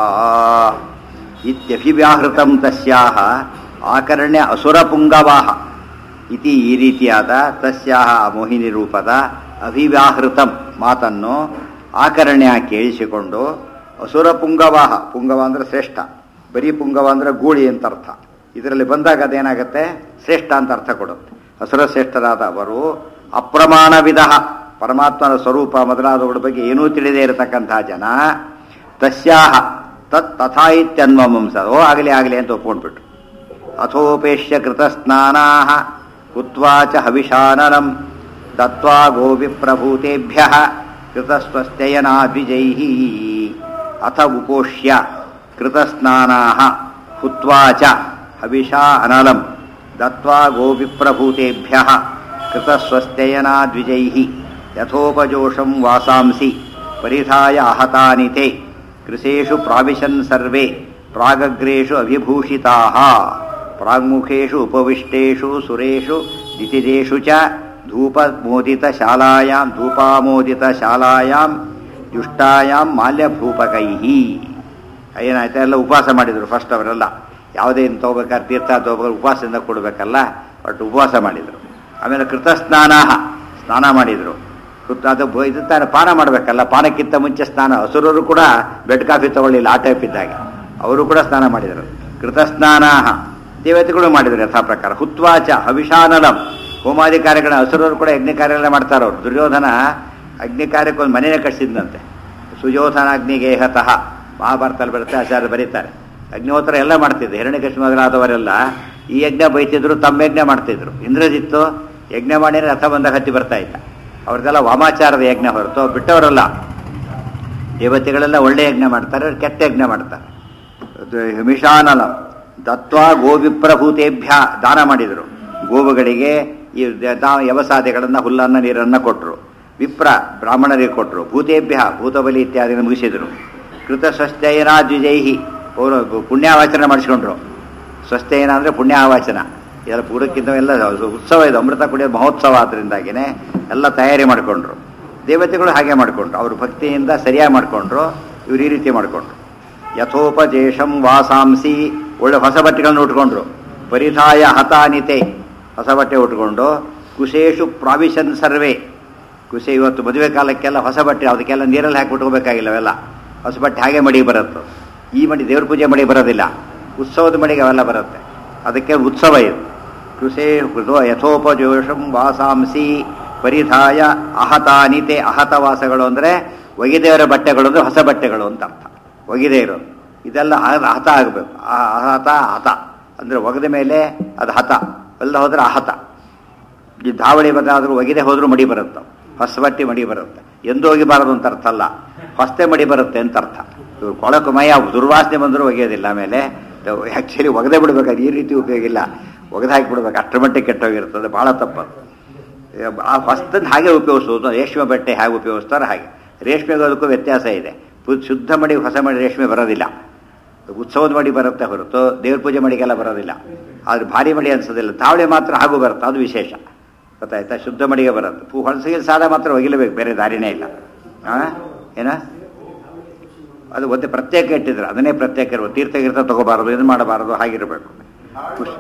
ಇತ್ಯಭಿವ್ಯಾಹೃತಂ ತಸ್ಯಾಹ ಆಕರ್ಣ್ಯ ಅಸುರ ಪುಂಗವಾಹ ಇತಿ ಈ ರೀತಿಯಾದ ತಸ್ಯಾಹ ಮೋಹಿನಿ ರೂಪದ ಅಭಿವ್ಯಾಹೃತಂ ಮಾತನ್ನು ಆಕರ್ಣ್ಯ ಕೇಳಿಸಿಕೊಂಡು ಅಸುರ ಪುಂಗವಾಹ ಪುಂಗವ ಅಂದ್ರೆ ಶ್ರೇಷ್ಠ ಬರೀ ಪುಂಗವ ಅಂದ್ರೆ ಗೂಳಿ ಅಂತ ಅರ್ಥ ಇದರಲ್ಲಿ ಬಂದಾಗ ಅದೇನಾಗುತ್ತೆ ಶ್ರೇಷ್ಠ ಅಂತ ಅರ್ಥ ಕೊಡುತ್ತೆ ಅಸುರ ಶ್ರೇಷ್ಠರಾದ ಅವರು ಅಪ್ರಮಾಣವಿಧ ಪರಮಾತ್ಮನ ಸ್ವರೂಪ ಮೊದಲಾದವುಗಳ ಬಗ್ಗೆ ಏನೂ ತಿಳಿದೇ ಇರತಕ್ಕಂತಹ ಜನ ತಸ್ಯಾಹ ತತ್ ತಥಾ ಇತ್ಯನ್ವಮಂಸ ಓ ಆಗಲಿ ಆಗಲಿ ಅಂತ ಒಪ್ಕೊಂಡ್ಬಿಟ್ರು ಅಥೋಪೇಶ್ಯ ಕೃತಸ್ನಾನಾ ಹುತ್ವಾ ಚ ಹವಿಷಾನನಂ ದತ್ವಾ ಗೋವಿಪ್ರಭೂತೆಭ್ಯ ಕೃತಸ್ವಸ್ಥಯನಾ ದ್ವಿಜೈ ಅಥ ಉಪೋಷ್ಯ ಕೃತಸ್ನಾನಾ ಹುತ್ವಾ ಚ ಹವಿಷಾ ಅನಲಂ ದತ್ವಾ ಗೋವಿಪ್ರಭೂತೆಭ್ಯ ಕೃತಸ್ವಸ್ಥಯನಾ ದ್ವಿಜೈ ಯಥೋಪಜೋಷಂ ವಾಸಾಂಸಿ ಪರಿಧಾಯ ಅಹತಾನಿ ತೇ ಕೃಶೇಷು ಪ್ರಾವಿಶನ್ ಸರ್ವೇ ಪ್ರಾಗಗ್ರೇಷು ಅಭಿಭೂಷಿತಾಃ ಪ್ರಾಗ್ಮುಖೇಷು ಉಪವಿಷ್ಟೇಷು ಸುರೇಷು ದಿತಿಜೇಷು ಚ ಧೂಪಮೋದಿತಶಾಲಾಯಾಂ ಧೂಪಾಮೋದಿತಶಾಲಾಯಾಂ ಯುಷ್ಟಾಯಾಂ ಮಾಲ್ಯಭೂಪಕೈಃ ಏನಾಯ್ತು ಎಲ್ಲ ಉಪವಾಸ ಮಾಡಿದರು ಫಸ್ಟ್ ಅವರೆಲ್ಲ ಯಾವುದೇ ಇನ್ನು ತಗೋಬೇಕಾದ್ರೆ ತೀರ್ಥ ತಗೋಬೇಕಾದ್ರೆ ಉಪವಾಸದಿಂದ ಕೊಡಬೇಕಲ್ಲ ಬಟ್ ಉಪವಾಸ ಮಾಡಿದರು ಆಮೇಲೆ ಕೃತಸ್ನಾನ ಸ್ನಾನ ಮಾಡಿದರು ಕೃತ ಅದು ಬ- ಇದು ತಾನು ಪಾನ ಮಾಡಬೇಕಲ್ಲ ಪಾನಕ್ಕಿಂತ ಮುಂಚೆ ಸ್ನಾನ ಹಸುರರು ಕೂಡ ಬೆಡ್ ಕಾಫಿ ತಗೊಳ್ಳಿಲ್ಲ ಆ ಟೈಪ್ ಇದ್ದಾಗ ಅವರು ಕೂಡ ಸ್ನಾನ ಮಾಡಿದರು ಕೃತಸ್ನಾನ ದೇವತೆಗಳು ಮಾಡಿದರು ಯಥಾ ಪ್ರಕಾರ ಹುತ್ವಾಚ ಹವಿಷಾನಲಂ ಹೋಮಾದಿ ಕಾರ್ಯಗಳ ಹಸುರರು ಕೂಡ ಯಜ್ಞ ಕಾರ್ಯಗಳನ್ನ ಮಾಡ್ತಾರೆ ಅವರು ದುರ್ಯೋಧನ ಅಗ್ನಿ ಕಾರ್ಯಕ್ಕೆ ಒಂದು ಮನೆಯೇ ಕಟ್ಟಿಸಿದ್ದಂತೆ ಸುಯೋಧನಾಗ್ನಿಗೇಹತಃ ಮಹಾಭಾರತದಲ್ಲಿ ಬರುತ್ತೆ ಆಚಾರ್ಯ ಬರೀತಾರೆ ಅಗ್ನಿಹೋತ್ರ ಎಲ್ಲ ಮಾಡ್ತಿದ್ರು ಹಿರಣ್ಯಕೃಷ್ಣ ಮೊದಲಾದವರೆಲ್ಲ ಈ ಯಜ್ಞ ಬೈತಿದ್ರು ತಮ್ಮ ಯಜ್ಞ ಮಾಡ್ತಿದ್ರು ಇಂದ್ರಜಿತ್ತು ಯಜ್ಞ ಮಾಡಿ ರಥ ಬಂದಾಗ ಹತ್ತಿ ಬರ್ತಾ ಇದ್ದ ಅವ್ರದ್ದೆಲ್ಲ ವಾಮಾಚಾರದ ಯಜ್ಞ ಹೊರತು ಬಿಟ್ಟವರಲ್ಲ ದೇವತೆಗಳೆಲ್ಲ ಒಳ್ಳೆ ಯಜ್ಞ ಮಾಡ್ತಾರೆ ಅವ್ರು ಕೆಟ್ಟ ಯಜ್ಞ ಮಾಡ್ತಾರೆ ಅದು ಹಿಮಿಷಾನಲ ದತ್ವಾ ಗೋವಿಪ್ರಭೂತೇಭ್ಯ ದಾನ ಮಾಡಿದರು ಗೋವುಗಳಿಗೆ ಈ ದ- ಯವಸಾದಿಗಳನ್ನು ಹುಲ್ಲನ್ನ ನೀರನ್ನ ಕೊಟ್ಟರು ವಿಪ್ರ ಬ್ರಾಹ್ಮಣರಿಗೆ ಕೊಟ್ಟರು ಭೂತೇಭ್ಯ ಭೂತಬಲಿ ಇತ್ಯಾದಿನ ಮುಗಿಸಿದರು ಕೃತ ಸ್ವಸ್ಥಯನ ದ್ವಿಜೈಹಿ ಪೌರ ಪುಣ್ಯಾವಾಚನ ಮಾಡಿಸ್ಕೊಂಡ್ರು ಸ್ವಸ್ಥಯನ ಅಂದರೆ ಪುಣ್ಯಾವಾಚನ ಇದೆಲ್ಲ ಪೂರಕ್ಕಿಂತ ಎಲ್ಲ ಉತ್ಸವ ಇದು ಅಮೃತ ಕುಡಿಯೋ ಮಹೋತ್ಸವ ಆದ್ರಿಂದಾಗಿನೇ ಎಲ್ಲ ತಯಾರಿ ಮಾಡಿಕೊಂಡ್ರು ದೇವತೆಗಳು ಹಾಗೆ ಮಾಡಿಕೊಂಡ್ರು ಅವರು ಭಕ್ತಿಯಿಂದ ಸರಿಯಾಗಿ ಮಾಡಿಕೊಂಡ್ರು ಇವ್ರು ಈ ರೀತಿ ಮಾಡಿಕೊಂಡ್ರು ಯಥೋಪಜೇಷಂ ವಾಸಾಂಸಿ ಒಳ್ಳೆ ಹೊಸ ಬಟ್ಟೆಗಳನ್ನ ಉಟ್ಕೊಂಡ್ರು ಪರಿಧಾಯ ಹತಾನಿತೆ ಹೊಸ ಬಟ್ಟೆ ಉಟ್ಕೊಂಡು ಕುಶೇಷು ಪ್ರಾವಿಶನ್ ಸರ್ವೇ ಕುಶೆ ಇವತ್ತು ಮದುವೆ ಕಾಲಕ್ಕೆಲ್ಲ ಹೊಸ ಬಟ್ಟೆ ಅದಕ್ಕೆಲ್ಲ ನೀರಲ್ಲಿ ಹಾಕಿ ಉಟ್ಕೋಬೇಕಾಗಿಲ್ಲ ಅವೆಲ್ಲ ಹೊಸ ಬಟ್ಟೆ ಹಾಗೆ ಮಡಿ ಬರುತ್ತೆ ಈ ಮಡಿ ದೇವ್ರ ಪೂಜೆ ಮಡಿ ಬರೋದಿಲ್ಲ ಉತ್ಸವದ ಮಡಿಗೆ ಅವೆಲ್ಲ ಬರುತ್ತೆ ಅದಕ್ಕೆ ಉತ್ಸವ ಇದು ಕೃಷೇ ಯಥೋಪಜೋಷಂ ವಾಸಾಂಸಿ ಪರಿಧಾಯ ಅಹತಾನಿತೆ ಅಹತವಾಸಗಳು ಅಂದರೆ ಒಗಿದೇವರ ಬಟ್ಟೆಗಳು ಅಂದರೆ ಹೊಸ ಬಟ್ಟೆಗಳು ಅಂತ ಅರ್ಥ ಒಗಿದೆ ಇರೋದು ಇದೆಲ್ಲ ಅಹ- ಹತ ಆಗಬೇಕು ಅಹತ ಹತ ಅಂದರೆ ಒಗೆದ ಮೇಲೆ ಅದು ಹತ ಎಲ್ಲ ಹೋದ್ರೆ ಅಹತ ಈ ಧಾವಳಿ ಬದಲಾದರೂ ಒಗಿದೆ ಹೋದ್ರೂ ಮಡಿ ಬರುತ್ತೆ ಹೊಸ ಬಟ್ಟೆ ಮಡಿ ಬರುತ್ತೆ ಎಂದು ಒಗಿಬಾರದು ಅಂತ ಅರ್ಥ ಅಲ್ಲ ಹೊಸ್ತೆ ಮಡಿ ಬರುತ್ತೆ ಅಂತ ಅರ್ಥ ಇವ್ರು ಕೊಳಕು ಮಯ ದುರ್ವಾಸನೆ ಬಂದರೂ ಒಗೆಯೋದಿಲ್ಲ ಆಮೇಲೆ ಆ್ಯಕ್ಚುಲಿ ಒಗದೆ ಬಿಡ್ಬೇಕಾದ್ರೆ ಈ ರೀತಿ ಉಪಯೋಗ ಇಲ್ಲ ಒಗೆದು ಹಾಕಿ ಬಿಡ್ಬೇಕು ಅಷ್ಟರ ಮಟ್ಟಿಗೆ ಕೆಟ್ಟೋಗಿರ್ತದೆ ಭಾಳ ತಪ್ಪದು ಆ ಹೊಸ್ತದ್ದು ಹಾಗೆ ಉಪಯೋಗಿಸೋದು ರೇಷ್ಮೆ ಬಟ್ಟೆ ಹೇಗೆ ಉಪಯೋಗಿಸ್ತಾರೆ ಹಾಗೆ ರೇಷ್ಮೆಗೆ ಅದಕ್ಕೂ ವ್ಯತ್ಯಾಸ ಇದೆ ಪು- ಶುದ್ಧ ಮಡಿ ಹೊಸ ಮಡಿ ರೇಷ್ಮೆ ಬರೋದಿಲ್ಲ ಉತ್ಸವದ ಮಡಿ ಬರುತ್ತೆ ಹೊರತು ದೇವ್ರ ಪೂಜೆ ಮಡಿಗೆಲ್ಲ ಬರೋದಿಲ್ಲ ಆದ್ರೆ ಭಾರಿ ಮಡಿ ಅನ್ಸೋದಿಲ್ಲ ತಾವಳೆ ಮಾತ್ರ ಹಾಗೂ ಬರುತ್ತೆ ಅದು ವಿಶೇಷ ಗೊತ್ತಾಯ್ತಾ ಶುದ್ಧ ಮಡಿಗೆ ಬರುತ್ತೆ ಪೂ ಹೊಲಸಿಗೆ ಸಾದ ಮಾತ್ರ ಒಗಿಲೇಬೇಕು ಬೇರೆ ದಾರಿನೇ ಇಲ್ಲ ಆ ಏನ ಅದು ಒಂದೇ ಪ್ರತ್ಯೇಕ ಇಟ್ಟಿದ್ರು ಅದನ್ನೇ ಪ್ರತ್ಯೇಕ ಇರ್ಬೋದು ತೀರ್ಥಗೀರ್ಥ ತಗೋಬಾರದು ಇದು ಮಾಡಬಾರದು ಹಾಗಿರಬೇಕು ಖುಷಿ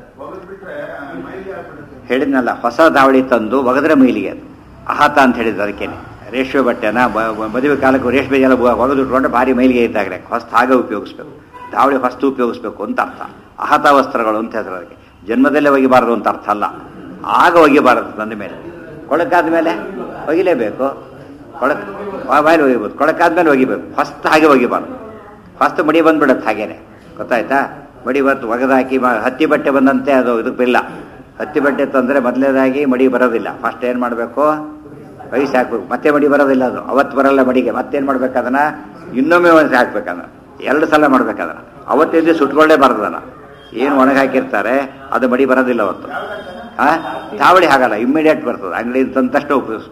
ಹೇಳಿದ್ನಲ್ಲ ಹೊಸ ದಾವಳಿ ತಂದು ಒಗದ್ರೆ ಮೈಲಿಗೆ ಅದು ಅಹಾತ ಅಂತ ಹೇಳಿದ್ರು ಅದಕ್ಕೇನೆ ರೇಷ್ಮೆ ಬಟ್ಟೆನ ಬ- ಬ- ಮದುವೆ ಕಾಲಕ್ಕೆ ರೇಷ್ಮೆ ಎಲ್ಲ ಒಗೆದು ಇಟ್ಕೊಂಡು ಭಾರಿ ಮೈಲಿಗೆ ಇದ್ದಾಗಲೇ ಹೊಸ್ತು ಹಾಗೆ ಉಪಯೋಗಿಸ್ಬೇಕು ದಾವಳಿ ಹೊಸ್ತು ಉಪಯೋಗಿಸ್ಬೇಕು ಅಂತ ಅರ್ಥ ಅಹತ ವಸ್ತ್ರಗಳು ಅಂತ ಹೆಸರು ಅದಕ್ಕೆ ಜನ್ಮದಲ್ಲೇ ಒಗಿಬಾರದು ಅಂತ ಅರ್ಥ ಅಲ್ಲ ಆಗ ಒಗಿಬಾರದು ತಂದ ಮೇಲೆ ಕೊಳಕಾದ ಮೇಲೆ ಒಗಿಲೇಬೇಕು ಕೊಳಕ್ ಬಾಯಲ್ಲಿ ಒಗಿಬೋದು ಕೊಳಕಾದ್ಮೇಲೆ ಒಗಿಬೇಕು ಹೊಸ್ತು ಹಾಗೆ ಒಗಿಬಾರ್ದು ಹೊಸ್ತು ಮಡಿ ಬಂದ್ಬಿಡತ್ತೆ ಹಾಗೇನೆ ಗೊತ್ತಾಯ್ತಾ ಮಡಿ ಬಂತು ಒಗೆದಾಕಿ ಮ- ಹತ್ತಿ ಬಟ್ಟೆ ಬಂದಂತೆ ಅದು ಇದಕ್ಕೆ ಇಲ್ಲ ಹತ್ತಿ ಬಟ್ಟೆ ತಂದರೆ ಮೊದಲನೇದಾಗಿ ಮಡಿ ಬರೋದಿಲ್ಲ ಫಸ್ಟ್ ಏನು ಮಾಡಬೇಕು ವಯಸ್ಸು ಹಾಕ್ಬೇಕು ಮತ್ತೆ ಮಡಿ ಬರೋದಿಲ್ಲ ಅದು ಅವತ್ತು ಬರಲ್ಲ ಮಡಿಗೆ ಮತ್ತೇನು ಮಾಡ್ಬೇಕು ಅದನ್ನ ಇನ್ನೊಮ್ಮೆ ಒಂದು ಹಾಕ್ಬೇಕನ್ನ ಎರಡು ಸಲ ಮಾಡ್ಬೇಕದನ್ನ ಅವತ್ತಿಂದ ಸುಟ್ಕೊಳ್ಳೇಬಾರ್ದು ಅದನ್ನ ಏನು ಒಣಗಿ ಹಾಕಿರ್ತಾರೆ ಅದು ಮಡಿ ಬರೋದಿಲ್ಲ ಅವತ್ತು ಆ ಧಾವಳಿ ಹಾಗಲ್ಲ ಇಮ್ಮಿಡಿಯೇಟ್ ಬರ್ತದೆ ಅಂಗಡಿ ತಂದಷ್ಟು ಉಪಯೋಗಿಸ್ಬೇಕು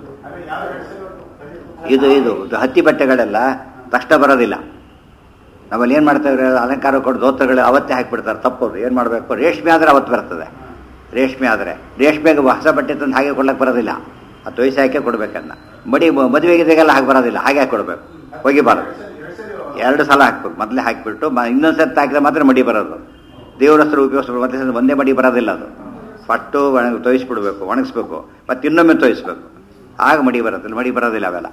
ಇದು ಇದು ಇದು ಹತ್ತಿ ಬಟ್ಟೆಗಳೆಲ್ಲ ತಕ್ಷಣ ಬರೋದಿಲ್ಲ ನಮ್ಮಲ್ಲಿ ಏನು ಮಾಡ್ತಾರೆ ಅಲಂಕಾರ ಕೊಟ್ಟು ದೋತ್ರಗಳು ಅವತ್ತೇ ಹಾಕಿಬಿಡ್ತಾರೆ ತಪ್ಪೋದು ಏನು ಮಾಡಬೇಕು ರೇಷ್ಮೆ ಆದರೆ ಅವತ್ತು ಬರ್ತದೆ ರೇಷ್ಮೆ ಆದರೆ ರೇಷ್ಮೆಗೆ ಹೊಸ ಬಟ್ಟೆ ತಂದು ಹಾಗೆ ಕೊಡ್ಲಿಕ್ಕೆ ಬರೋದಿಲ್ಲ ಅದು ವಯಸ್ಸು ಹಾಕಿ ಕೊಡ್ಬೇಕನ್ನ ಮಡಿ ಮದುವೆಗಿದಾಗೆಲ್ಲ ಹಾಗೆ ಬರೋದಿಲ್ಲ ಹಾಗೆ ಹಾಕಿ ಕೊಡಬೇಕು ಹೋಗಿಬಾರದು ಎರಡು ಸಲ ಹಾಕ್ಬೇಕು ಮೊದಲೇ ಹಾಕಿಬಿಟ್ಟು ಮ ಇನ್ನೊಂದು ಸರ್ತಿ ಹಾಕಿದ್ರೆ ಮಾತ್ರ ಮಡಿ ಬರೋದು ದೇವ್ರ ಹತ್ರ ಉಪಯೋಗಿಸ್ಬೇಕು ಮತ್ತೆ ಸಲ ಒಂದೇ ಮಡಿ ಬರೋದಿಲ್ಲ ಅದು ಫಸ್ಟು ಒಣ ತೊಯಿಸ್ಬಿಡ್ಬೇಕು ಒಣಗಿಸ್ಬೇಕು ಮತ್ತೆ ಇನ್ನೊಮ್ಮೆ ತೊಯಿಸ್ಬೇಕು ಆಗ ಮಡಿ ಬರುತ್ತೆ ಮಡಿ ಬರೋದಿಲ್ಲ ಅವೆಲ್ಲ